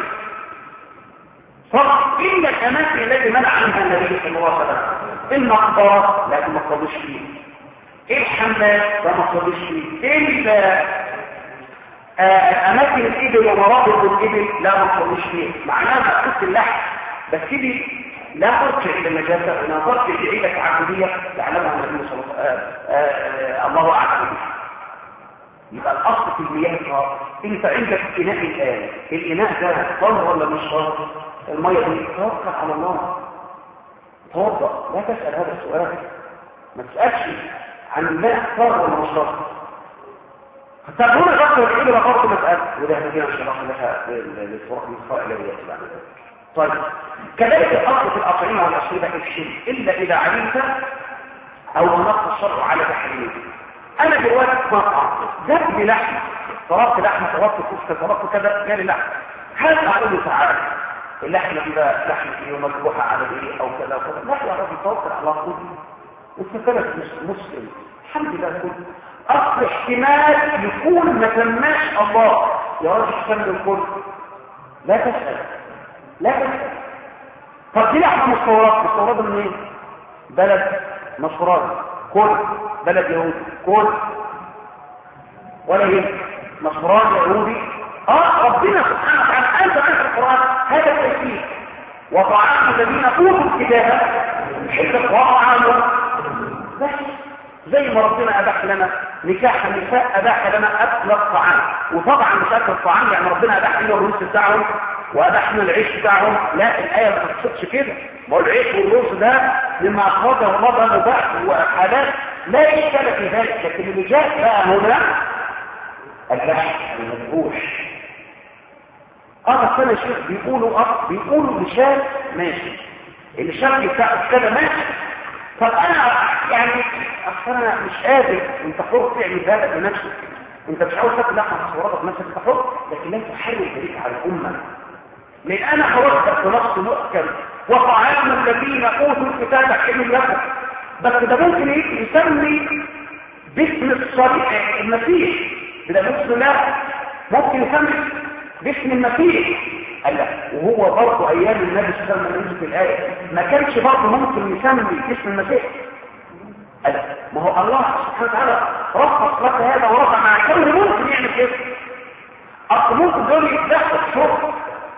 صلي الا الاماكن التي منع عنها النبي صلى الله عليه وسلم المقبره لكن ما تصليش فيه الحمام ده ما تصليش فيه الا اماكن الابل ومرابط الابل لا ما تصليش فيه معناها مقصود اللحم بس دي لا ترجع الى النجاسه ولا ترجع الى عيله عبوديه يعلمها النبي صلى الله عليه وسلم الله اعلم يبقى الاصل في المياه طهر انت عندك اناء الان الاناء ده طهر ولا مش طهر الميه دي توكل على الله توضا لا تسال هذا السؤال ما تسالش عن الماء طهر ولا مش طهر فتقول الرقم العلم برضه مساله وده هنجينا شرح لها للفرق الإلى اليه بعد طيب كذلك الاصل في الاطعمه والاشربه الشرك الا اذا علمت او نص الشرع على تحريمه انا دلوقتي مطعم جاب لي لحم طلبت لحمه طلبت كفته طلبت كذا جالي لحم هل اقول له تعالى اللحمه دي بقى لحمه ايه ومذبوحه على ايه او كذا وكذا لا يا راجل توكل على الله انت كده مسلم الحمد لله كل اصل احتمال يكون ما سماش الله يا راجل سمي الكل لا تسال لا تسال طب دي لحمه مستورده مستورده منين بلد نصراني كل بلد يهودي كل ولا ايه نصراني يهودي اه ربنا سبحانه وتعالى انت في القران هذا التأكيد وطعام الذين اوتوا الكتاب حلة وطعامهم بس زي ما ربنا اباح لنا نكاح النساء اباح لنا اكل الطعام وطبعا مش اكل الطعام يعني ربنا اباح لنا الرز بتاعهم واباح لنا العيش بتاعهم لا الايه ما تقصدش كده ما هو العيش والرز ده مما اخرجه الله ده مباح وحلال لا إشكال في ذلك لكن اللي جاء بقى هنا البحث المذبوح اه بس انا شيخ بيقولوا اه بيقولوا لشان ماشي الشرق بتاع كده ماشي طب انا يعني اصل انا مش قادر انت حر تعمل ذلك بنفسك انت مش عاوز تاكل لحمه تصوراتك بنفسك انت حر لكن لا تحرم ذلك على الامه لان انا خرجت في نص محكم وطعام الذين اوتوا الكتاب حل لكم بس ده ممكن يسمي باسم الصريح المسيح ده باسم الله ممكن يسمي باسم المسيح قال لا وهو برضه ايام النبي صلى الله عليه وسلم في الايه ما كانش برضه ممكن يسمي باسم المسيح قال ما هو الله سبحانه وتعالى رفض لك هذا ورفع مع كل ممكن يعمل كده اصل ممكن دول يتدخل شرط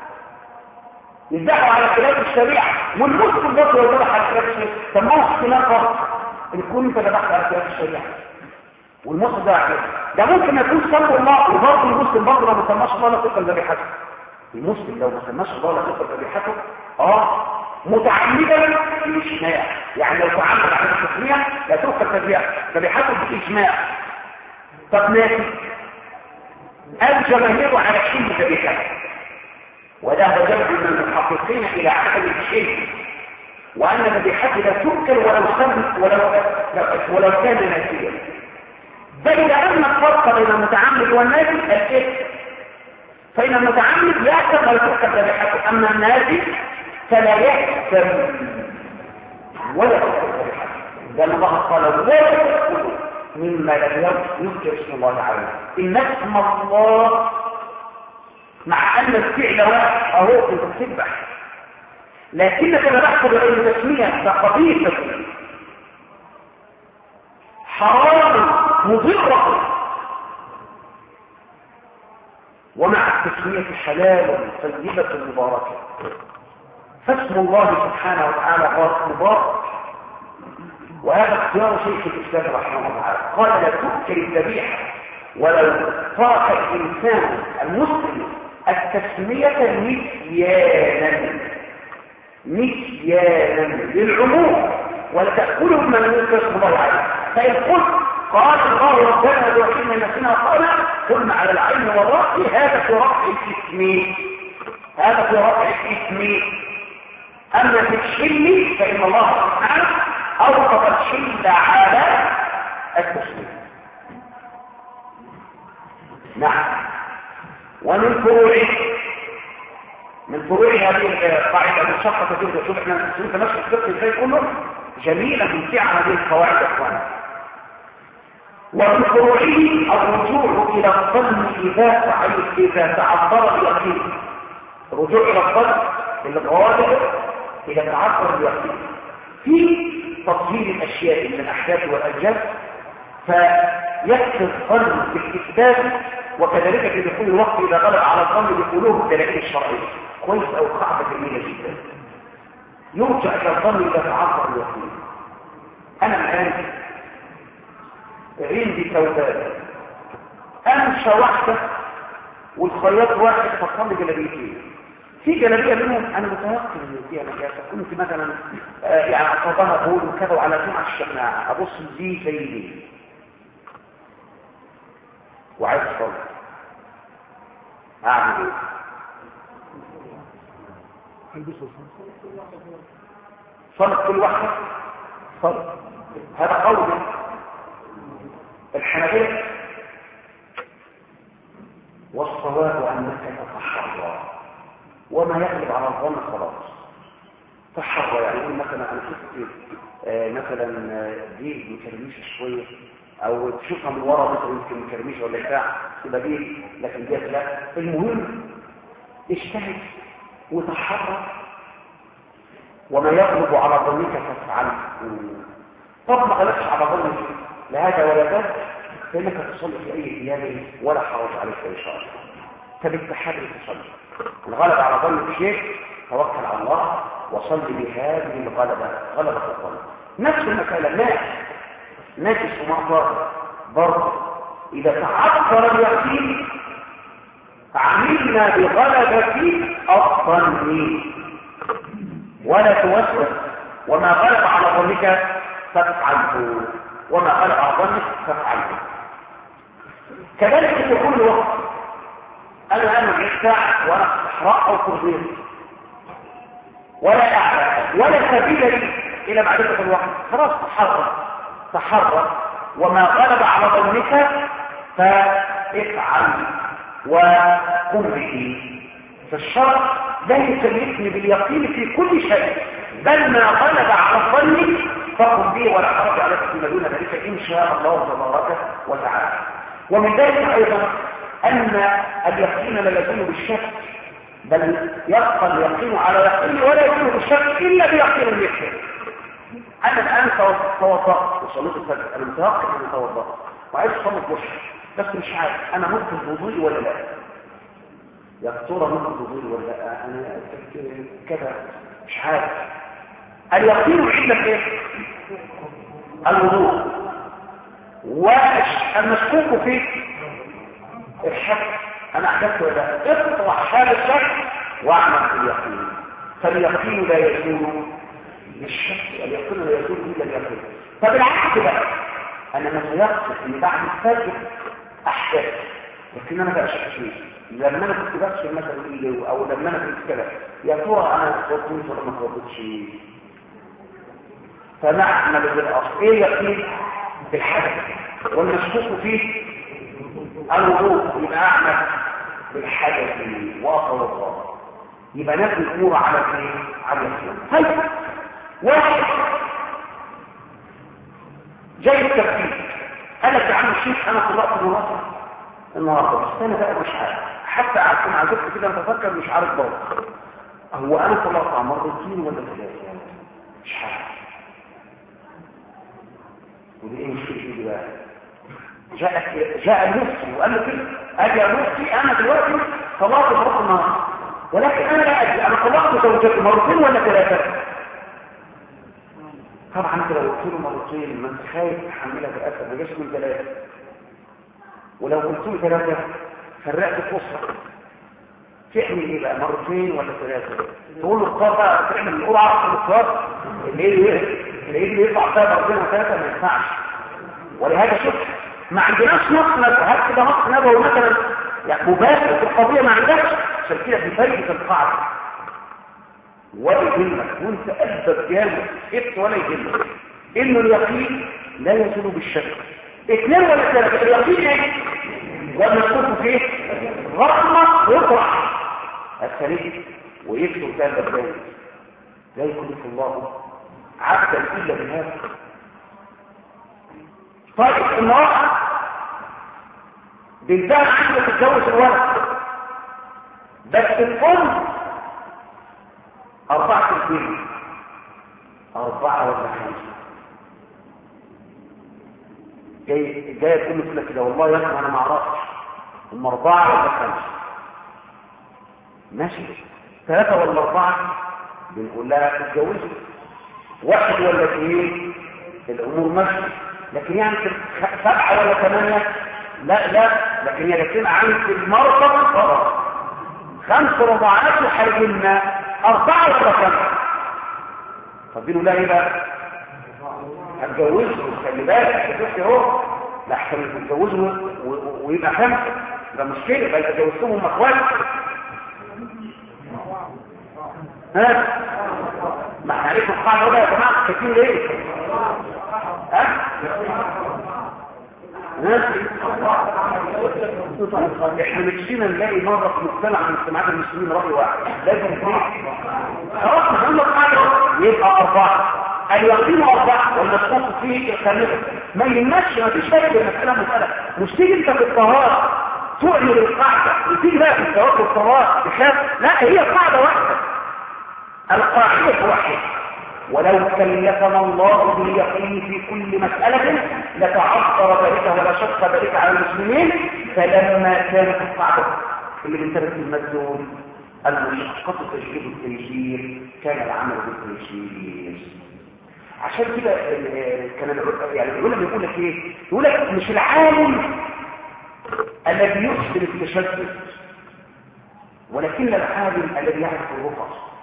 يدعوا على خلاف الشريعة والمسلم برضه يدعوا على خلاف الشريعة طب ما هو اختلاف فرق ان تكون انت ذبحت على خلاف الشريعة والمسلم ده عليه ده ممكن يكون صلى الله وبرضه المسلم برضه لو ما سماش الله لا تقبل ذبيحته المسلم لو ما سماش الله لا تقبل ذبيحته اه متعمدا بالاجماع يعني لو تعمد على التسميه لا تقبل ذبيحته بالاجماع طب ماشي الجماهير على حين ذبيحته وذهب جمع من المحققين الى عدم الشيء وأن ذبيحته لا تؤكل ولو ولو ولو كان ناسيا بل أن الفرق بين المتعمد والناسي الإثم فإن المتعمد يأثم ولا تؤكل ذبيحته أما الناسي فلا يأثم ولا تؤكل ذبيحته لأن الله قال ولا تأكلوا مما لم يذكر اسم الله عليه إن اسم الله مع أن الفعل واحد أهو أنت تسبح لكنك ذبحت بغير تسمية فقضية حرام مضرة ومع التسمية حلال طيبة مباركة فاسم الله سبحانه وتعالى مبارك وهذا اختيار شيخ الإسلام رحمه الله تعالى قال لا تؤكل الذبيحة ولو ترك الإنسان المسلم التسمية نسيانا نسيانا للعموم ولا تأكله من يذكر اسم الله عليه فإن قلت قال الله ربنا لوحينا نسينا قال ثم على العين والرأس هذا في رفع الاسم هذا في رفع الاسم أما في الشل فإن الله سبحانه أوقف الشل على التسليم نعم ومن فروعه من فروع هذه القاعدة المشقة تجد شوف احنا انت ماشي الفقه ازاي كله جميلة ممتعة هذه القواعد يا اخوان ومن فروعه الرجوع إلى الظن إذا إذا تعبر اليقين الرجوع إلى الظن الغالب إذا تعبر اليقين في تطهير الأشياء من الأحداث والأجل فيكفي الظن بالاثبات وكذلك في دخول الوقت إذا غلب على الظن بقلوب الدلائل الشرعية كويس أو قاعدة جميلة جدا يرجع إلى الظن إذا تعبر اليقين أنا الآن عندي ثوبان أمشى واحدة والخياط واحد فصل لي جلابيتين في جلابيه منهم انا متيقن ان فيها نجاسه كنت مثلا آه يعني اصابها بول وكذا وعلى جمعه الشماعه ابص دي زي دي وعايز اصلي اعمل ايه؟ صلت كل واحده صلت هذا قول الحنفيه والصواب انك تتحرى وما يغلب على الظن خلاص تحرى يعني يقول مثلا انا شفت آه مثلا دي مكرميشه شويه او تشوفها من ورا مثلا يمكن مكرميشه ولا بتاع تبقى دي لكن ديت لا المهم اجتهد وتحرى وما يغلب على ظنك فافعله طب ما غلبش على ظنك لا هذا ولا ذاك فانك تصلي في اي ديانه ولا حرج عليك ان شاء الله فبالتحري تصلي الغلب على ظن الشيء توكل على الله وصل بهذه الغلبة غلبة الظن نفس المسألة ناس ناجس ومعطر برضه إذا تعثر اليقين عملنا بغلبة الظن ولا توسوس وما غلب على ظنك فافعله وما غلب على ظنك فافعله كذلك في كل وقت أنا أنا الساعة وأنا في الصحراء أو كردين ولا أعلم ولا سبيل لي إلى معرفة الوقت خلاص تحرك تحرك وما غلب على ظنك فافعل وقم به فالشرع لا يكلفني باليقين في كل شيء بل ما غلب على الظن فقم به ولا حرج عليك فيما دون ذلك إن شاء الله تبارك وتعالى ومن ذلك أيضا أن اليقين لا يكون بالشك بل يبقى اليقين على يقين ولا يكون بالشك إلا بيقين اليقين أنا الآن توضأت وصليت الفجر أنا متوقع أن توضأت وعايز أصلي الظهر بس مش عارف أنا ممكن وضوئي ولا لا يا ترى ممكن وضوئي ولا لا أنا كذا مش عارف اليقين عندك إيه؟ الوضوء والمشكوك فيه الشك انا احدثت ولا اطرح هذا الشك واعمل باليقين فاليقين لا يكون بالشك اليقين لا يكون الا اليقين فبالعكس بقى انا متيقن ان بعد الفجر احدث لكن انا بقى شك فيه لما انا كنت بغسل مثلا ايدي او لما انا كنت كده يا ترى انا اتوضيت ولا ما اتوضيتش فنعمل بالاصل ايه يقين بالحدث والمشكوك فيه الوضوء يبقى اعمل بالحدث واصل الصلاه يبقى نفس الامور على الايه على الاسلام طيب واحد جاي التفكير قال لك يا عم الشيخ انا طلعت مراتي النهارده بس انا بقى مش عارف حتى اكون عزفت كده اتفكر مش عارف برضه هو انا طلعت مرتين ولا ثلاثه مش عارف ودي ايه مشكلة دي بقى جاء جاء المفتي وقال له كده قال يا مفتي انا دلوقتي طلعت مرات النهار ولكن انا لا ادري انا طلعت زوجتي مرتين ولا ثلاثه طبعا انت لو قلت له مرتين ما انت خايف تحملها بالاسف ما جاش من ثلاثه ولو قلت له ثلاثه فرقت الاسره تعمل ايه بقى مرتين ولا ثلاثه تقول له اختار بقى تعمل القرعه في الاختيار اللي هي اللي اللي يطلع فيها مرتين وثلاثه ما ينفعش ولهذا شوف ما عندناش نص نبوي هات كده نص نبوي مثلا يعني مباشر في القضيه ما عندكش عشان كده بفايده القاعده ولا يهمك وانت قلبك جامد ابت ولا يهمك انه اليقين لا يزول بالشك اثنين ولا ثلاثه اليقين ايه والمسكوت فيه غرمه ويطرح الثالث ويكتب ثالث الثاني لا يكلف الله عبدا الا بهذا طيب المرأة بنتها عايزة تتجوز الولد بس الأم أربعة اثنين أربعة ولا خمسة جاي جاي تقول له كده والله يا ابني أنا ما أعرفش هم أربعة ولا خمسة ماشي ثلاثة ولا أربعة بنقول لها تتجوزوا واحد ولا اثنين الأمور ماشية لكن يعني سبعة ولا ثمانية لا لا لكن هي جاتين عن المرتبة خلاص خمس رباعات وحرجنا أربعة ولا خمسة فبينوا لا ايه بقى هتجوزوا خلي بالك هتجوزوا اهو لا احسن تتجوزوا ويبقى خمسة ده مشكلة يبقى جوزتهم هم اخوات ها ما احنا عليكم القاعدة بقى يا جماعة كتير ليه ها احنا مكسينا نلاقي مرة في مجتمع من مجتمعات المسلمين رأي واحد لازم اثنين خلاص نقول لك حاجة يبقى أربعة اليقين أربعة والمسقوط فيه خمسة ما يهمكش ما فيش فرق بين المسألة مسألة مش تيجي انت في الطهارة تؤمن القاعدة وتيجي بقى في التوكل الطهارة تخاف لا هي قاعدة واحدة القاعدة واحدة ولو كلفنا الله باليقين في كل مسألة لتعثر ذلك ولا شق ذلك على المسلمين فلما كانت القاعدة اللي بنتبه المسجون المشقة تجريب التيسير كان العمل بالتيسير عشان كده كان يعني العلماء بيقول لك ايه يقول لك مش العالم الذي يحسن التشدد ولكن العالم الذي يعرف الرخص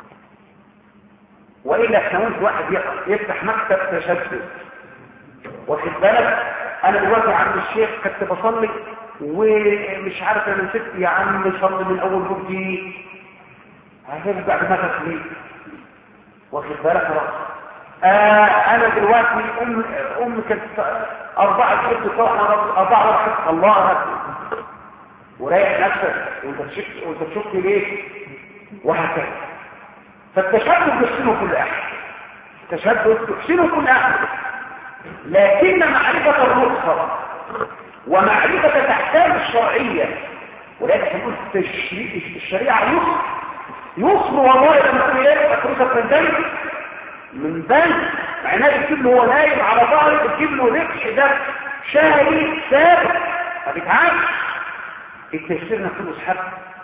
وإلا احنا واحد يفتح مكتب تشدد واخد بالك انا دلوقتي عند الشيخ كنت بصلي ومش عارف انا نسيت يا عم صلي من اول وجديد هترجع دماغك ليه واخد بالك خلاص آه انا دلوقتي ام ام كانت اربعه كنت طاقه اربعه واحد الله اكبر وريح نفسك وانت تشك وانت تشك ليه وهكذا فالتشدد يحسنه كل احد التشدد يحسنه كل احد لكن معرفة الرخصة ومعرفة الأحكام الشرعية ولكن نقول الشريعة يسر يسر والله لما تقول ايه أكروسة فندان من بان معناه بتجيب له هو نايم على ظهره بتجيب له ركش ده شاهي ثابت ما بيتعامش التفسير نفسه اسحب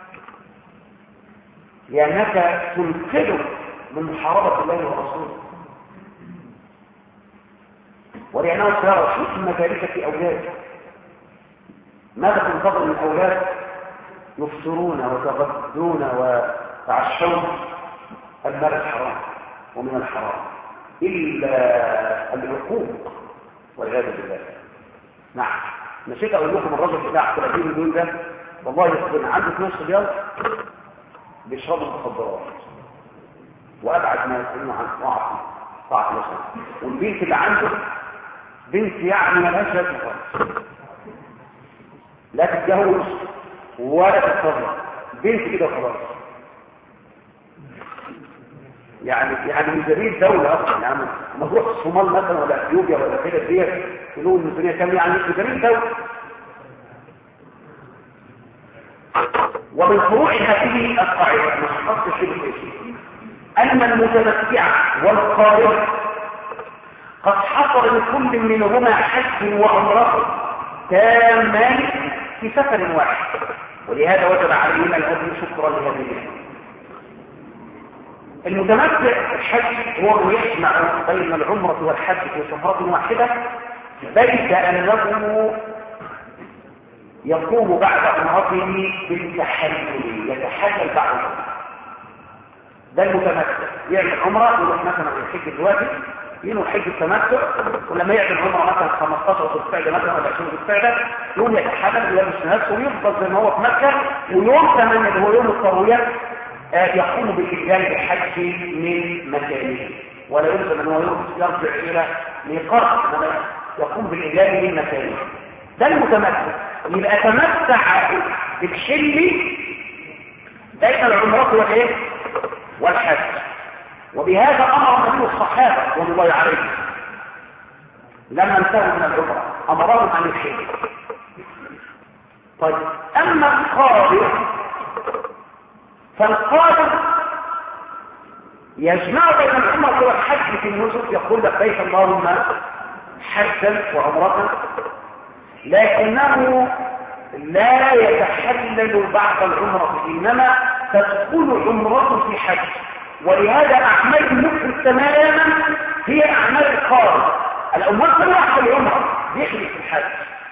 لأنك تنقذه من محاربة الله ورسوله ولأنه ترى حكم ذلك في أولاده ماذا تنتظر من أولاد يفطرون ويتغدون ويتعشون المال الحرام ومن الحرام إلا العقوق والعياذ بالله نعم نسيت أقول لكم الرجل بتاع 30 مليون ده والله يصبر عنده فلوس ريال بيشربوا المخدرات وأبعد ما يكونوا عن طاعة 19 سنة والبنت اللي عنده بنت يعني ملهاش لازمة خالص لا تتجوز ولا تتطلق بنت كده خلاص يعني يعني ميزانيه دوله اصلا يعني ما تروح الصومال مثلا ولا اثيوبيا ولا كده ديت يقولوا الميزانيه كام يعني مش ميزانيه دوله ومن فروع هذه القاعده مشخص شبه ان المتمتع والقارئ قد حصل لكل منهما حج وعمره تامان في سفر واحد ولهذا وجب عليهما الأذن شكرا لهذه النعمه المتمتع الحج هو من يجمع بين العمرة والحج في سفرة واحدة بيد أنه يقوم بعد عمرته بالتحلل يتحلل بعد ده المتمتع يعمل عمرة يروح مثلا الحج دلوقتي ينوي حج التمتع ولما يعمل عمره مثلا 15 ذو القعده مثلا ولا 20 ذو القعده يوم يتحلل ويلبس نفسه ويفضل زي ما هو في مكه ويوم 8 اللي هو يوم الترويه آه، يقوم بالإتيان بالحج من مكانه ولا يلزم أنه يرجع إلى ميقات يقوم بالإتيان من مكانه ده المتمتع يبقى تمتع بالحل بين العمرة والإيه؟ والحج وبهذا أمر النبي الصحابة رضي الله عليهم لما انتهوا من العمرة أمرهم أن يحلوا طيب أما القادر فالقادر يجمع بين العمرة والحج في النسك يقول لبيك اللهم حجا وعمرة لكنه لا يتحلل بعد العمرة إنما تدخل عمرة في حج ولهذا أعمال المسلم تماما هي أعمال القارئ الأمور كلها في العمر بيخلي في الحج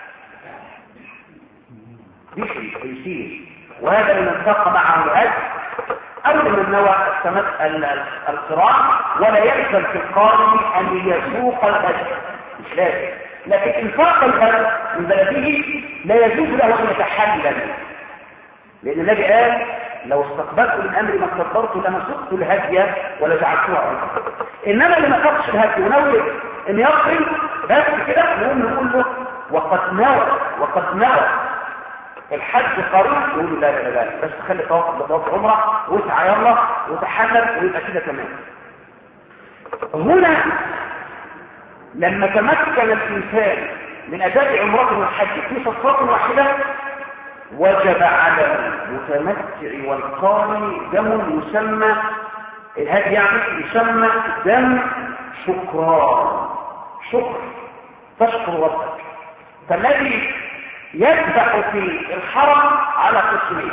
بيخلي يسير وهذا لمن ساق معه الهج أو لمن نوى القراء ولا يلزم في القارئ أن يسوق الهج مش لازم لكن انفاق الهج من بلده لا يجوز له أن يتحلل لأن النبي قال لو استقبلت من امري ما استقبلت لما سقت الهدي ولا جعلتها عمره انما اللي ما سقش الهدي ونوي ان يقرن بس كده نقوم نقول له وقد نوى وقد نوى الحج قريب يقول لا لا لا بس خلي توقف بطواف عمره واسعى يلا وتحلل ويبقى كده تمام هنا لما تمكن الانسان من اداء عمرته والحج في صفات واحده وجب على المتمتع والقارئ دم يسمى الهدي يعني يسمى دم شكران شكر تشكر ربك فالذي يذبح في الحرم على قسمين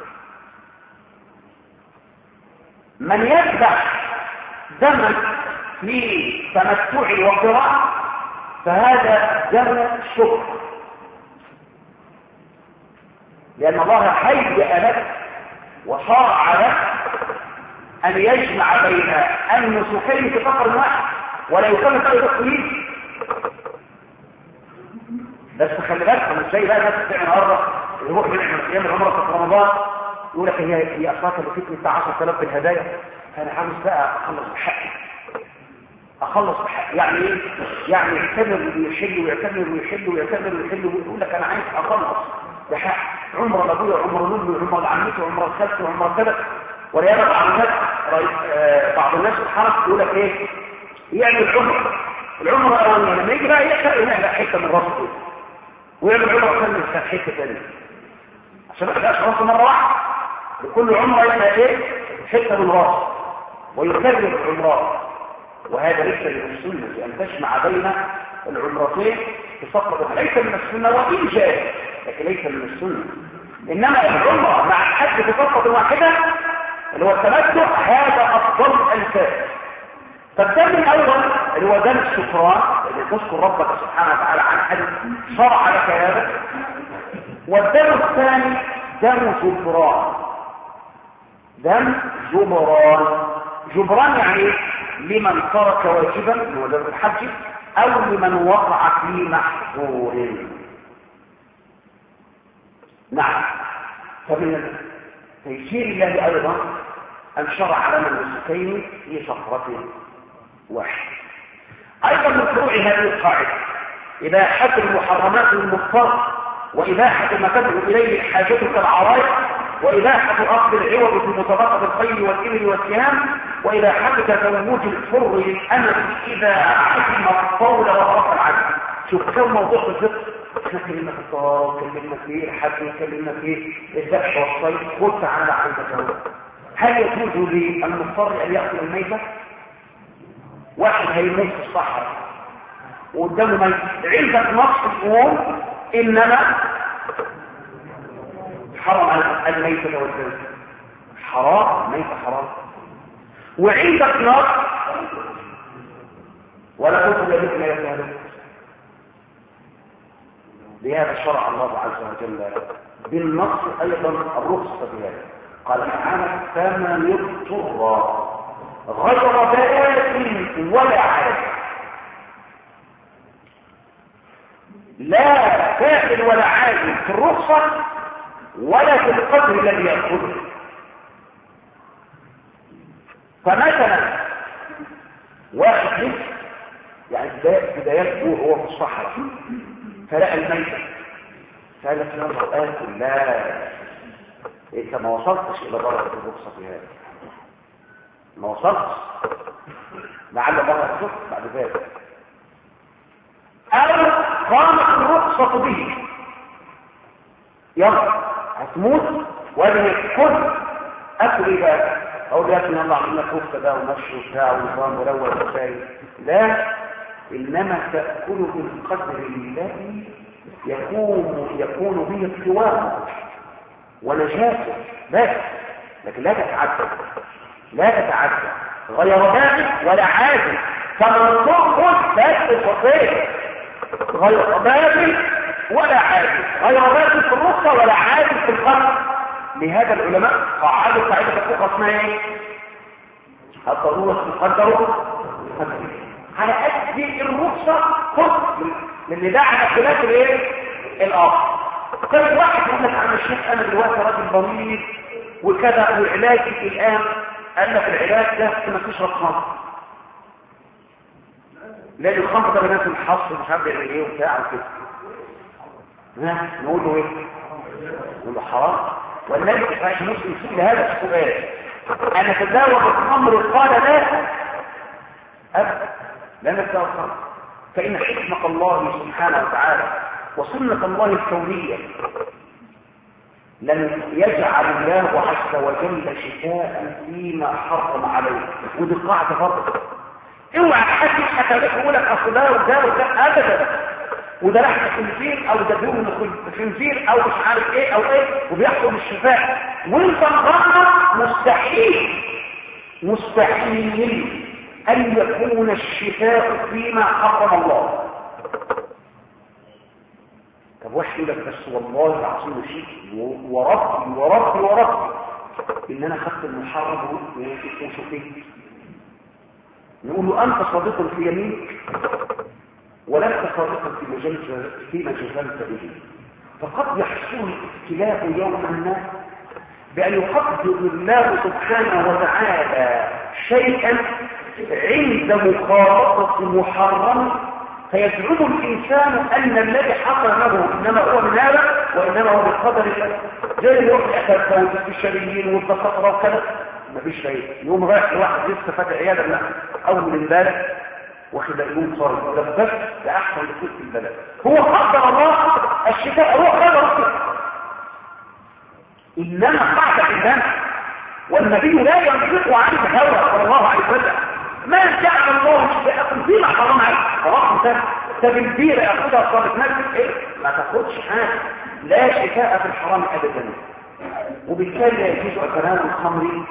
من يذبح دما في تمتع وقراء فهذا دم شكر لأن الله هيئ لك وشرع لك أن يجمع بين النسخين في فقر واحد ولا يكلف أي تقويم بس خلي بالك مش زي بقى الناس بتعمل النهارده يروح يعمل ايام العمره في رمضان يقول لك هي هي اصلا كلفتني بتاع 10000 بالهدايا فانا عاوز بقى اخلص بحقي اخلص بحقي يعني ايه؟ يعني يعتمر ويحل ويعتمر ويحل ويعتمر ويحل ويقول لك انا عايز اخلص بحق عمر لابويا عمر لامي عمر لعمتي عمر لخالتي عمر كذا ولهذا بعض الناس آه، بعض الناس الحرس يقول لك ايه يعمل عمر العمر الاولانيه لما يجي بقى يحرق يعمل حته من راسه ويعمل عمر ثانيه في حته ثانيه عشان ما يبقاش راسه مره واحده لكل عمره يبقى ايه حته من راسه ويكرر العمرات وهذا ليس من السنه ان تجمع بين العمرتين في صفقه ليس من السنه وان جاء لكن ليس من السنة إنما العمرة مع الحج في صفقة واحدة اللي هو التمتع هذا أفضل الألفاظ فالدم الأول اللي هو دم الشكران اللي تشكر ربك سبحانه وتعالى عن حد شرع لك هذا والدم الثاني دم جبران دم جبران جبران يعني لمن ترك واجبا هو دم الحج أو لمن وقع في محظور نعم فمن تيسير الله أيضا أن شرع لنا النسكين في صخرة واحد أيضا من فروع هذه القاعدة إباحة المحرمات المضطر وإباحة ما تدعو إليه حاجتك العرايا وإباحة أخذ العوض في متبقى الخيل والإبل والسهام وإباحة تزوج الحر للأمل إذا عزم الطول وطرف العدل شوف كم موضوع في الفقه احنا كلمنا في الطار كلمنا فيه الحج كلمنا فيه الذبح والصيد قلت تعالى عندك هل يجوز للمضطر ان ياكل الميته واحد هيموت في الصحراء وقدامه ميت عندك نص تقول انما حرم على الميتة والزوج حرام ميتة حرام وعندك نص ولا تقول يا بنت لا يسهل بهذا شرع الله عز وجل بالنص ايضا الرخصة بهذا قال تعالى فمن اضطر غير بائس ولا عاد لا فاعل ولا عاد في الرخصة ولا في القدر الذي يأخذه فمثلا واحد لسه يعني بدايات وهو في الصحراء فلقى الميتة فقال لك يلا آكل لا انت ما وصلتش الى درجة الرخصة في هذا ما وصلتش لعل بقى الصف بعد ذلك أو قامت الرخصة به يلا هتموت ولا كل أكل إيه بقى أو ده يلا عملنا كفتة بقى ومشي وبتاع ونظام ملون وشاي لا إنما تأكل بالقدر الذي يكون يكون به القوام ونجاسة بس لكن لا تتعدى لا تتعدى غير باغي ولا عادل فمن تأكل بس الفقير غير باغي ولا عادل غير باغي في الرخصة ولا عادل في القدر لهذا العلماء قاعدوا قاعدة الفقه اسمها ايه؟ الضرورة تقدر على قد الرخصة خذ لان ده على خلاف الايه الاخر كان واحد يقول لك انا الشيخ انا دلوقتي راجل ضمير وكذا وعلاجي الان قال لك العلاج ده ما تشرب خمر لان الخمر ده بنات الحص مش عارف يعمل ايه وبتاع وكده ها نقول له ايه نقول له حرام والنبي صحيح مسلم في هذا السؤال انا تداوى الخمر قال لا ابدا لا نتداوى الخمر فان حكمه الله سبحانه وتعالى وسنه الله الكونيه لم يجعل الله عز وجل شفاء فيما حرم عليه ودي قاعده برضه اوعى حد يضحك عليك ويقول لك اصل ده وده وده ابدا وده لحم خنزير او ده دهون خنزير او مش عارف ايه او ايه وبيحصل الشفاء وانت مغمض مستحيل مستحيل ان يكون الشفاء فيما حرم الله طب واحد يقول لك بس والله العظيم شيء وربي وربي وربي ان انا خدت المحرم وشفيت نقول له انت صادق في يمينك ولست صادقا في مجال فيما جزلت به فقد يحصل الاختلاف يوما ما بأن يقدر الله سبحانه وتعالى شيئا عند مخالطة محرم فيزعم الإنسان أن الذي حصل له إنما هو من هذا وإنما هو بالقدر الله زي اللي يروح يحتاج والبشريين والبسطرة وكذا مفيش شيء يوم رايح لواحد لسه فاتح عيادة من أول من امبارح واخد يوم صار ده بس ده أحسن لكل في البلد هو قدر الله الشفاء هو قدر إنما بعد عندنا والنبي لا ينطق عن الهوى صلى الله عليه وسلم ما جعل الله شفاءكم فيما حرم عليك خلاص انت انت بالبيرة ياخدها صارت نفسك ايه ما تاخدش حاجه لا شفاء في الحرام ابدا وبالتالي لا يجوز كلام الخمر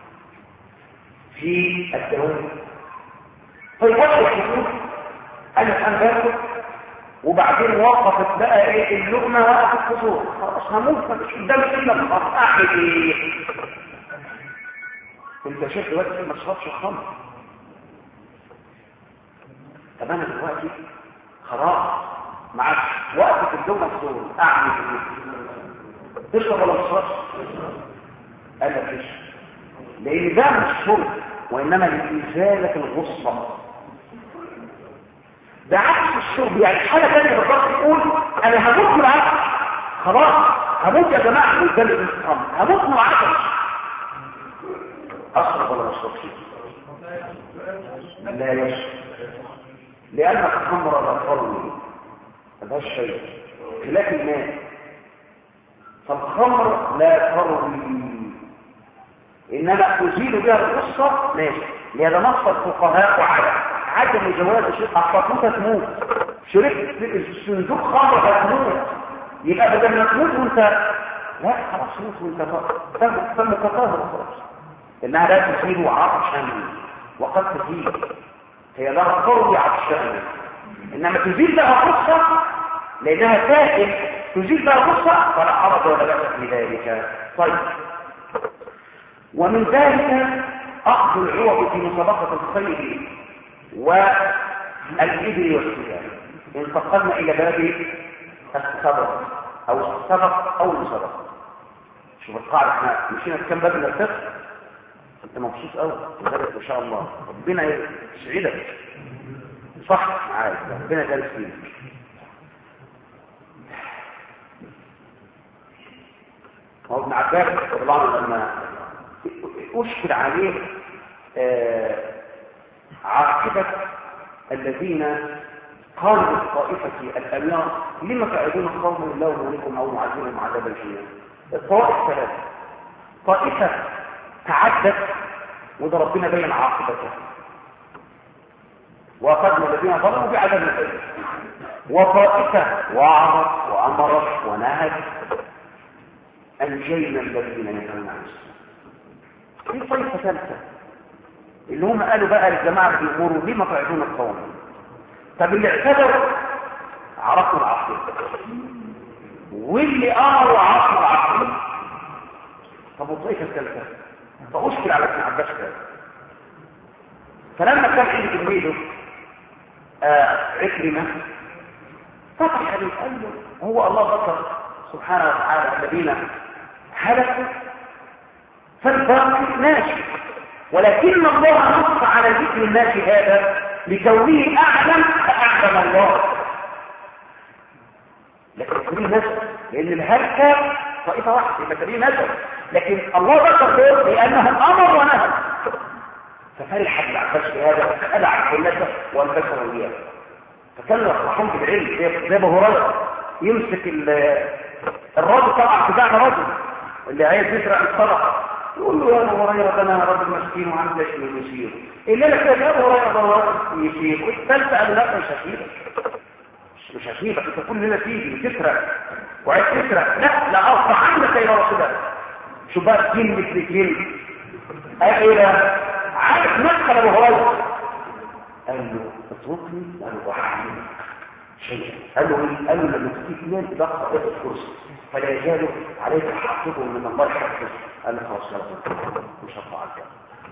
في الدوام طيب واحد يقول انا الان باكل وبعدين وقفت بقى ايه اللقمه وقفت فطور خلاص هموت مفيش قدامي الا الخمر اعمل ايه انت شايف دلوقتي ما تشربش الخمر طب انا دلوقتي خلاص معاك وقفت الجمله فطور اعمل ايه تشرب ولا ما تشربش قال لك تشرب لان ده مش شرب وانما لازاله الغصه ده عكس الشرب يعني حالة ثانية بالضبط تقول انا هموت من العطش خلاص هموت يا جماعة من ذلك الخمر هموت من العطش اشرب ولا ما اشربش لا يشرب لان الخمر لا تروي هذا الشيء خلاف الماء فالخمر لا تروي انما تزيل بها القصه ماشي لهذا نص الفقهاء على عدم جواز شرب الطاقوته تموت شربت صندوق خمر هتموت يبقى بدل ما تموت وانت لا خلاص موت وانت تم تم تطهر خلاص انها لا تزيل عطشا وقد تزيل هي لا تروي عطشا انما تزيل لها قصه لانها سائل تزيل لها قصه فلا حرج ولا باس في ذلك طيب ومن ذلك أخذ العوض في مسابقة الخير والإبل والسجان انتقلنا إلى باب السبق أو السبق أو المسابقة شوف القاعدة احنا مشينا في كم باب من الفقه انت مبسوط قوي لذلك ما شاء الله ربنا يسعدك صح معاك ربنا يبارك فيك هو ابن عباس طبعا لما أشكل عليه آه عاقبة الذين قالوا للطائفة الأميار لما تعيدون قوم الله ولكم أو معذبهم عذاب الجنة الطوائف ثلاثة طائفة تعدت وده ربنا بين عاقبتها وأخذنا الذين ظلموا بعذاب الجنة وطائفة وعرف وأمرت ونهت أنجينا الذين ينهون عن السوء في طائفة ثالثة اللي هم قالوا بقى للجماعة اللي بيقولوا ليه ما تعيدون القوم طب اللي اعتذروا عرفوا العقل واللي امروا عرفوا العقل طب والطائفة الثالثة فأشكل على ابن عباس كده فلما كان عندي تلميذه آه عكرمة فتح عليه قال له هو الله ذكر سبحانه وتعالى الذين هلكوا فالباقي ماشي ولكن الله نص على ذكر الناس هذا لكونه اعلم فاعلم الله لكن تكريم نسب لان الهلكه طائفه واحده يبقى تكريم نسب لكن الله ذكر دول لانهم امر ونهى ففرح ابن عباس بهذا خدع النسب وانبشر اياه فكان يصلحون بالعلم زي ابو هريره يمسك الراجل طبعا بتاعنا رجل اللي عايز يسرق الصدقه يقول له يا ابو هريره انا رجل مسكين وعندي شيء يسير اللي لك يا ابو هريره ده يسير والثالثه قال لا مش هسيبك مش هسيبك انت كل ليله تيجي تسرق وعايز تسرق لا لا اقطع عنك يا رسول الله شو بقى كلمه لكلمه قال ايه ده عارف ندخل ابو هريره قال له اتركني قال له وحدي شيء قال له ايه قال له لما تيجي اثنين تدخل ايه الكرسي فلا يزال عليك حقه من الله حقه قال له خلاص لا مش هطلع على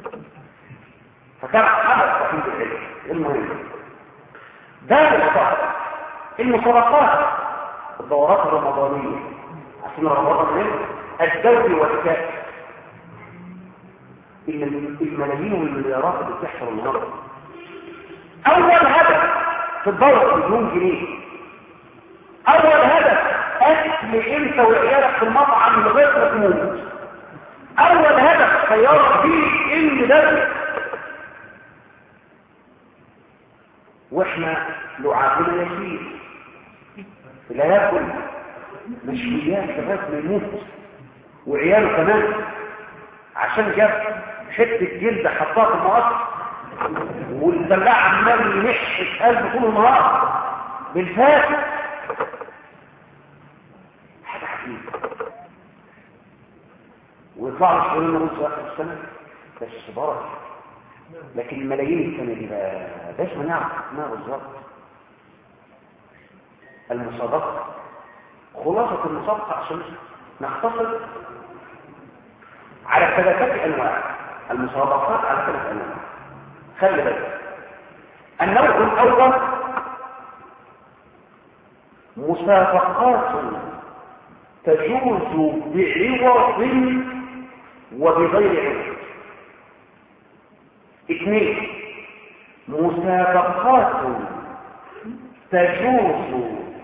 فكان حدث وحيد العلم المهم ده الصعب المسابقات الدورات الرمضانية عشان رمضان الدوري والكاس الملايين والمليارات اللي بتحصل النهارده اول هدف في الدورة مليون جنيه اول هدف اكل انت وعيالك في المطعم لغايه ما تموت اول هدف سيارة فيه ان ده واحنا لعابنا يسير لا ياكل مشويات لغايه ما يموت وعياله كمان عشان جاب حته جلد حطها في المقص والبلاع عمال ينح في قلبه طول النهار بالفات حاجه عجيبه ويطلعوا يشتغلون نص اخر السنه بس بركه لكن الملايين السنه دي بقى باش ما نعرف ما بالظبط المسابقه خلاصه المسابقه عشان نختصر على ثلاثه انواع المسابقات على ثلاث انواع خلي بالك النوع الاول مسابقات تجوز بعوض وبغير عوض اثنين مسابقات تجوز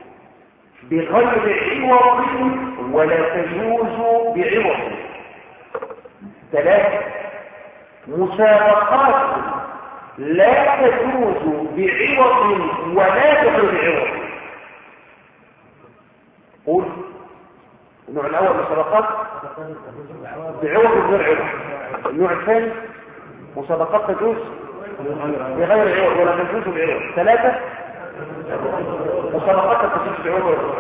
بغير عوض ولا تجوز بعوض ثلاثة مسابقات لا تجوز بعوض ولا بغير عوض قول النوع الأول مسابقات بعوض وغير عوض النوع الثاني مسابقات تجوز بغير عوض ولا تجوز بعوض ثلاثة مسابقات تجوز بعوض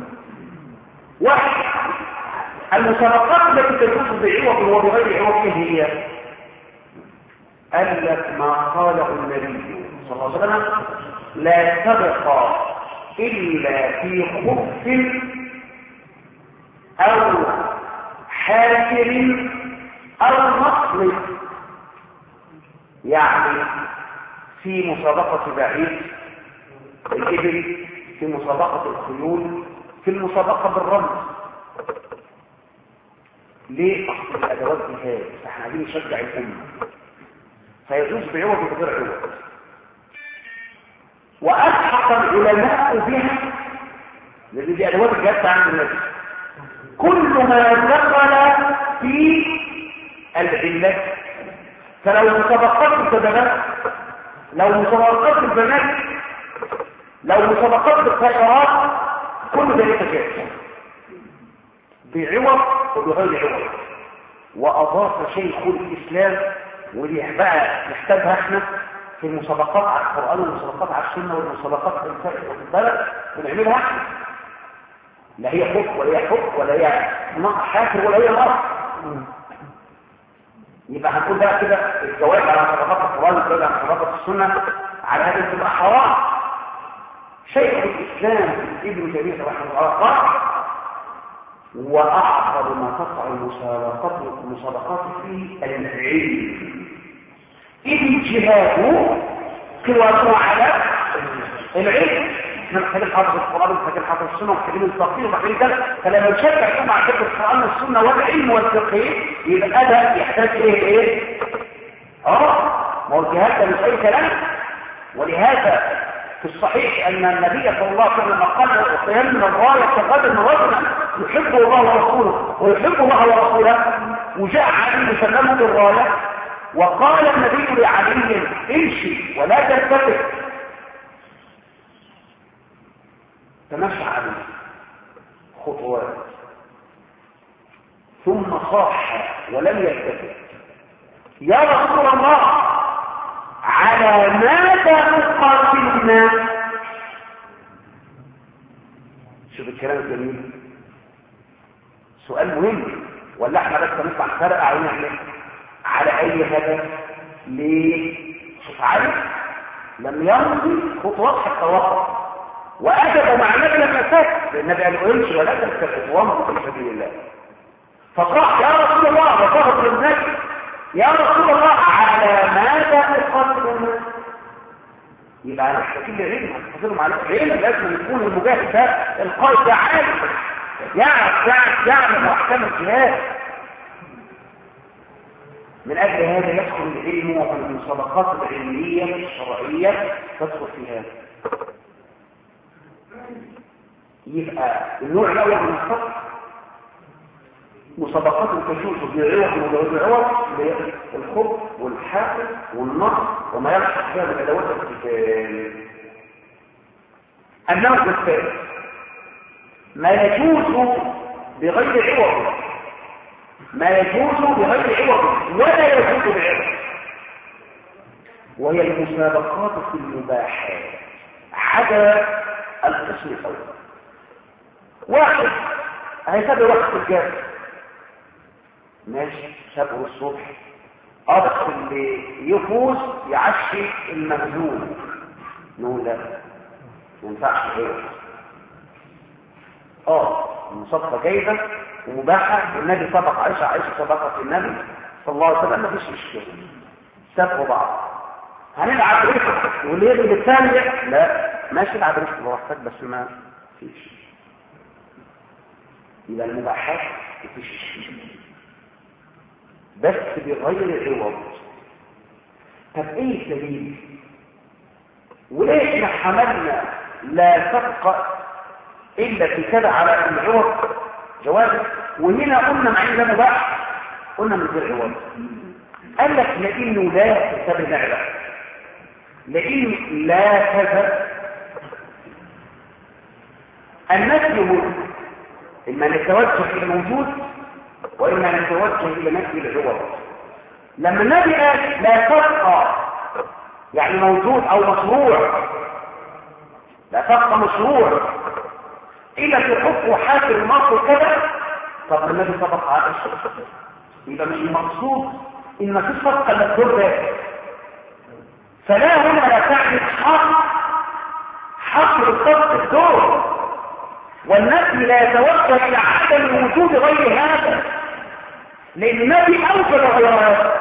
واحد المسابقات التي تجوز بعوض وبغير عوض هي قال لك ما قاله النبي صلى الله عليه وسلم لا تبقى إلا في خف أو حافر أو مصر يعني في مسابقة بعيد الإبل في مسابقة الخيول في المسابقة بالرمز ليه أصل الأدوات جهاز احنا عايزين نشجع الأمة فيجوز بعوض وغير عوض وألحق العلماء بها لأن دي أدوات الجهاز عند النبي كل ما دخل في العلة فلو مسابقات الكذبات لو مسابقات البنات لو مسابقات الطائرات كل ذلك جائز بعوض وبغير عوض وأضاف شيخ الإسلام ودي بقى نحتاجها احنا في المسابقات على القرآن والمسابقات على السنة والمسابقات في البلد بنعملها احنا لا هي حب ولا هي حب ولا هي حافر ولا هي نار يبقى هنقول بقى كده الجواب على مسابقات القرآن والجواب على مسابقات السنة على هذه تبقى حرام شيخ الإسلام ابن تيمية رحمه الله قال وأعظم ما تقع المسابقات المسابقات فيه العلم إذ الجهاد قوته على العلم احنا محتاجين حافظ القرآن ومحتاجين حافظ السنة ومحتاجين التفصيل ومحتاجين كذا فلما نشجع كما على حفظ القرآن والسنة والعلم والفقه يبقى ده يحتاج ايه ايه؟ اه ما هو الجهاد ده مش اي كلام ولهذا في الصحيح أن النبي صلى الله عليه وسلم قال وقيام من الغاية غدا رجلا يحب الله ورسوله ويحب الله ورسوله وجاء علي يسلمه بالراية وقال النبي لعلي امشي ولا تلتفت تمشى عليه خطوات ثم صاح ولم يلتفت يا رسول الله على ماذا نقاتلنا شوف الكلام الجميل سؤال مهم ولا احنا بس نطلع فرقع ونعمل على اي هدف ليه شوف عارف لم يمضي خطوات حتى وقف وادب مع النبي لما سكت النبي قال له امشي ولا تسكت وامضي في سبيل الله فصاح يا رسول الله وصاحب النبي يا رسول الله على ماذا نقاتل يبقى انا محتاجين لعلم هنحفظهم على العلم لازم يكون المجاهد ده القائد ده عالم يعرف يعرف يعلم احكام الجهاد من اجل هذا يدخل العلم والمسابقات العلميه الشرعيه تدخل في هذا يبقى النوع الاول من الصف مسابقات تجوز بعوض وبعوض الخب والحافل والنص وما يلحق بها من ادوات القتال النوع الثالث ما يجوز بغير عوض ما يجوز بغير عوض ولا يجوز بعوض وهي المسابقات في المباحات عدا القسم الاول واحد هيتابع وقت الجاز ماشي شابه الصبح اه اللي يفوز يعشي المهزوم نقول لا ما ينفعش غيره اه المصادقه جيده ومباحه والنبي سبق عائشه عائشه سبقت النبي صلى الله عليه وسلم ما فيش مشكله سابقوا بعض هنلعب ريسك واللي يجي بالثاني لا ماشي العب ريسك براحتك بس ما فيش يبقى المباحات مفيش بس بغير عوض طب ايه الدليل وليه احنا حملنا لا تبقى إلا في كذا على العوض جواز وهنا قلنا مع إن ده مباح قلنا من غير عوض قال لك لأنه لا تسبب نعلة لأن لا كذا النفي ملك إما نتوجه إلى الموجود وإما نتوجه إلى نفي العوض لما النبي قال لا تبقى يعني موجود أو مشروع لا تبقى مشروع إلا في حكم حاكم المصر كذا طب النبي سبق على الشيء يبقى مش المقصود إن في صدقة للدور ده فلا هنا لا تعني حق حق الصدق الدور والنفي لا يتوجه إلى عدم وجود غير هذا لأن النبي أوجد غير هذا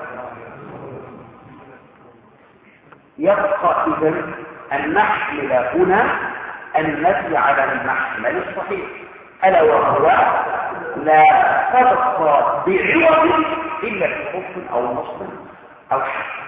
يبقى إذا النحل هنا النفي على المحمل الصحيح ألا وهو لا تبقى بعوض إلا بحكم أو نص أو حكم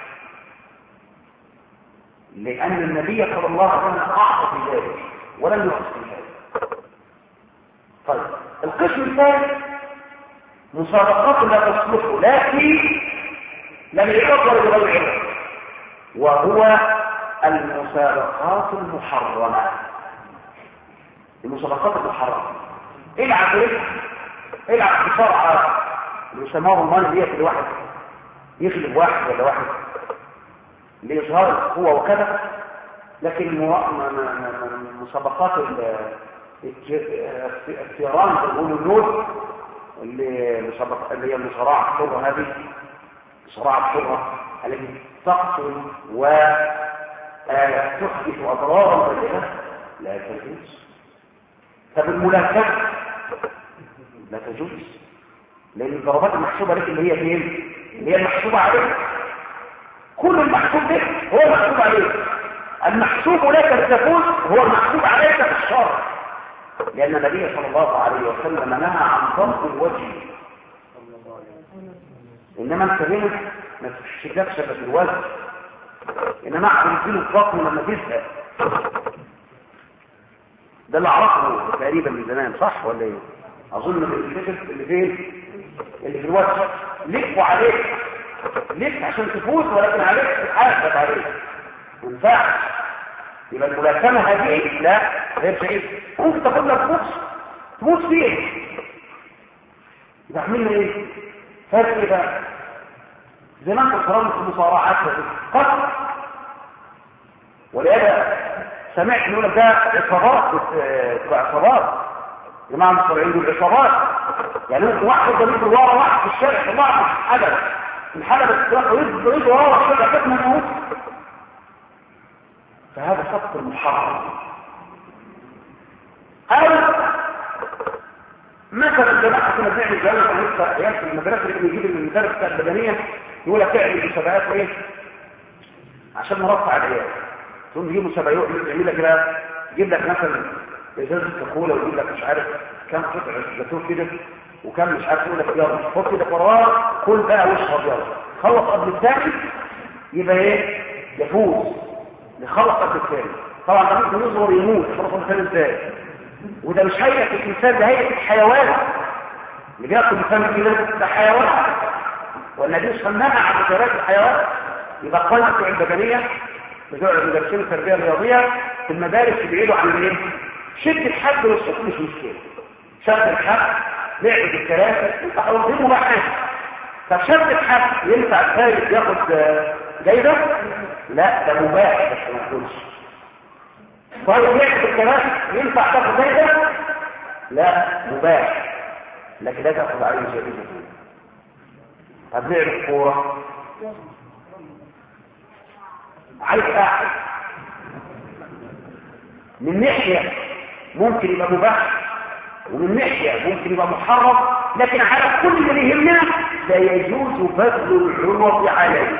لأن النبي صلى الله عليه وسلم أعطى في ذلك ولم يعطي في ذلك طيب القسم الثالث مسابقات لا تصلح لا في لم يعبر بغير علم وهو المسابقات المحرمة المسابقات المحرمة العب ايه العب بسرعة اللي يسموه المال ديت الواحد يغلب واحد ولا واحد لإظهار القوة وكذا لكن مسابقات الثيران بيقولوا النور اللي مسابقة اللي هي المصارعة الحرة هذه المصارعة الحرة التي تقتل وتحدث أضرارا بالغة لا تجوز طب الملاكمة لا تجوز لأن الضربات المحسوبة لك اللي هي فين؟ اللي هي المحسوبة عليك كل المحسوب لك هو المحسوب عليك المحسوب لك التفوز هو المحسوب عليك في الشر لأن النبي صلى الله عليه وسلم نهى عن ضرب الوجه إنما انت هنا ما تشتكش في الوزن إنما أعطي فيه الضغط لما تزهق ده اللي اعرفه تقريبا من زمان صح ولا ايه اظن الكتب اللي فين اللي في الوجه لفوا عليك لف عشان تفوز ولكن عليك تحاسب عليك ما ينفعش يبقى الملاكمه هذه لا غير شيء ممكن تاخد لك فوز تموت فيه يبقى عملنا ايه فرق ايه بقى زمان كان حرام في المصارعات قتل ولهذا سمعت يقول لك ده عصابات عصابات يا جماعه المصارعين دول عصابات يعني ممكن واحد ضريب ورا واحد في الشارع طلع في الحلبة الحلبة تروح ويضرب ورا الشارع كده موت فهذا سقط المحرم او مثلا جماعه كنا بنعمل جامعه لسه ايام في المدرسه اللي بنجيب المدرس بتاع البدنيه يقول لك اعمل مسابقات ايه عشان نرفع العيال تقوم يجيب مسابقات يعمل لك كده يجيب لك مثلا ازازه كولا ويجيب لك مش عارف كام قطعه زيتون كده وكم مش عارف يقول لك يلا حط كده قرار كل بقى واشرب يلا خلص قبل الثاني يبقى ايه يفوز يخلص قبل الثاني طبعا ده ممكن يصبر يموت خلص الثاني ازاي وده مش هيئه الانسان ده هيئه الحيوان اللي بياكل الانسان كده ده حيوان والنبي صلى الله عليه وسلم عن مشاركه الحيوان يبقى قائمه بتوع البدنيه بتوع المدرسين التربيه الرياضيه في المدارس يبعدوا عن الايه؟ شد الحد والصوت مش مشكله شد الحد لعبه الكراسي انت حوضينه بقى حاجه طب شد الحد ينفع الثالث ياخد جايزه؟ لا ده مباح بس ما تقولش طيب لعبه الكراسي ينفع تاخد جايزه؟ لا مباح لكن لا تاخذ عليه جائزه طب لعب الكوره عايز قاعد من ناحية ممكن يبقى مباح ومن ناحية ممكن يبقى محرم لكن على كل اللي يهمنا لا يجوز بذل العوض عليه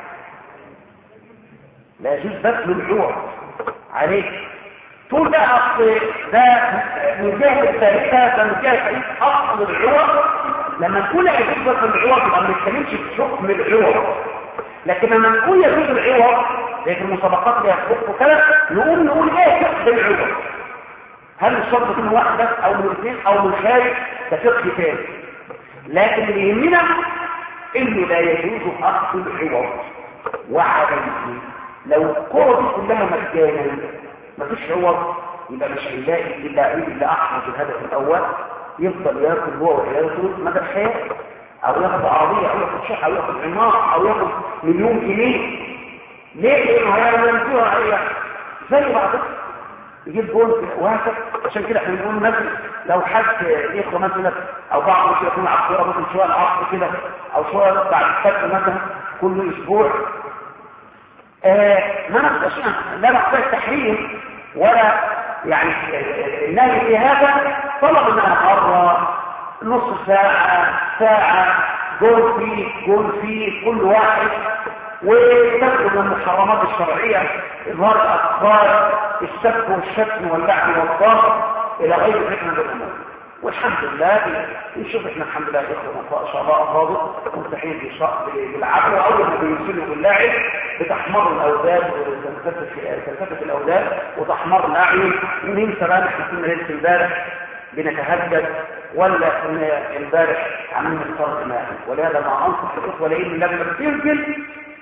لا يجوز بذل العوض عليه طول بقى اصل ده من جهة الثالثة ده من جهة اصل العوض لما نقول يجوز بذل العوض يبقى ما بنتكلمش في حكم العوض لكن لما نقول يجوز العوض زي في المسابقات اللي هتحط وكذا نقول نقول ايه حكم بالعوض هل الشرط يكون واحد بس او من اثنين او من خارج ده فقه تاني لكن اللي يهمنا انه لا يجوز اخذ العوض وعليه لو الكره دي كلها مجانا مفيش عوض يبقى مش هنلاقي اللاعب اللي احرز الهدف الاول يفضل ياكل هو وعياله مدى الحياه او ياخد عربيه او ياخد شقه او ياخد عماره او ياخد مليون جنيه ليه لانه هيعملوها عليها زي بعضها يجيب جول وهكذا عشان كده احنا بنقول مثلا لو حد اخوه مثلا او بعض كده يكون على الكوره ممكن شويه العصر كده او شويه بعد الفجر مثلا كل اسبوع آه ما نقدرش لا نقدر التحريم ولا يعني النهي في هذا طلب انها مره نص ساعه ساعه جول فيه جول فيه كل واحد وتخرج من المحرمات الشرعيه اظهار الاطفال السب والشتم واللعب والضرب الى غير ذلك من الامور والحمد لله نشوف احنا الحمد لله اخوه ما شاء الله افاضل مستحيل بالعفو اول ما بينزلوا باللاعب بتحمر الاوداد وتلتفت الاوداد وتحمر الاعين وننسى بقى احنا كنا ليله امبارح بنتهدد ولا كنا امبارح عاملين نختار دماغي ولهذا ما انصح الاخوه لان لما بتنزل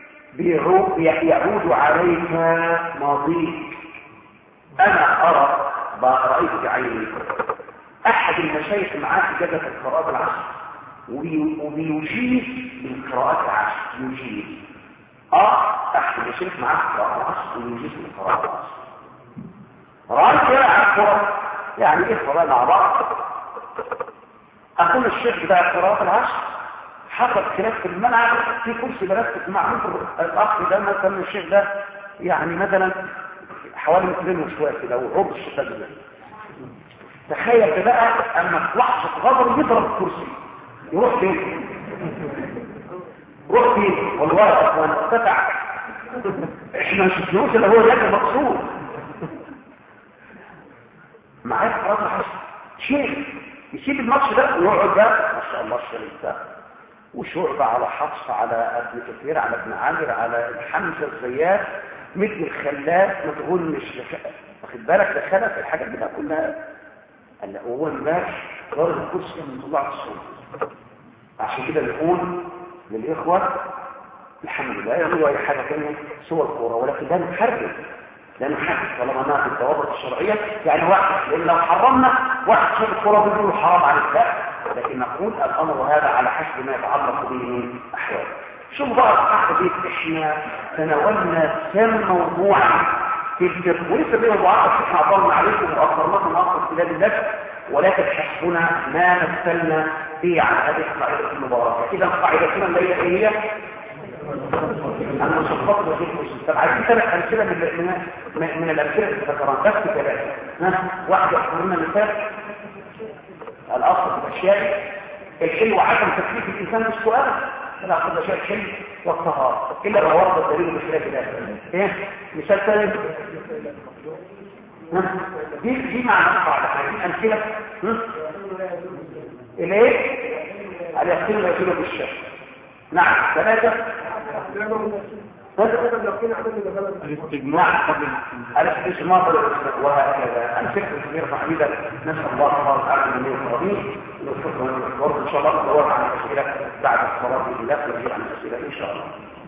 يعود عليك ماضيك انا ارى رايت بعيني احد المشايخ معاه في جلسه القراءات العشر وبيجيز من قراءات العشر يجيز اه احد المشايخ معاه في قراءات العشر ويجيز من قراءات العشر رايت يا عفوا يعني ايه قراءة مع بعض اقول الشيخ بتاع قراءات العشر حصل خلاف في الملعب في كرسي بركز معه الاخ ده مثلا الشيخ ده يعني مثلا حوالي مترين وشويه كده وربع الشيخ ده تخيل بقى اما في لحظه غضب يضرب الكرسي يروح فين روح فين والله يا اخوان ارتفع احنا ما شفناهوش اللي هو ده مقصود معاك خلاص حسن شيء يسيب الماتش ده ويقعد بقى ما شاء الله الشريف ده وشعب على حفص على ابن كثير على ابن عامر على حمزه الزيات مثل الخلاف ما تقولش واخد بالك دخلت الحاجات دي بقى كلها قال لا وهو امبارح ضرب الكرسي من طلع الصوت عشان كده نقول للاخوه الحمد لله يعملوا اي حاجه ثانيه سوى الكوره ولكن ده نحرم لا نحرم طالما ما في الضوابط الشرعيه يعني واحد لان لو حرمنا واحد شاف الكوره بيقول حرام على لا لكن نقول الامر هذا على حسب ما يتعلق به من احوال شوف بقى الصح دي احنا تناولنا كم موضوعا في الفقه ولسه في موضوعات احنا عبرنا عليكم واخرناكم اخر خلال النفس ولكن حسبنا ما مثلنا به على هذه القاعده المباركه اذا قاعدتنا اللي هي ايه هي المصفات وجه المسلم طب عايزين ثلاث امثله من من من, من الامثله اللي ذكرناها بس ثلاثه ها واحد يحضر لنا مثال الاصل في الاشياء الحلو عدم تكليف الانسان بالسؤال لا قد شيء الحلو والطهاره الا لو ورد الدليل بخلاف ذلك ايه مثال ثاني دي دي معنى قاعده عايزين امثله الايه اليقين يزول بالشك نعم ثلاثه الاستجماع قبل الاستجماع وهكذا الفكر الكبير فحميدا نسال الله سبحانه وتعالى من الكريم نوفقه ونوفقه ان شاء الله ندور على الاسئله بعد الصلاه باذن الله ونجيب عن الاسئله ان شاء الله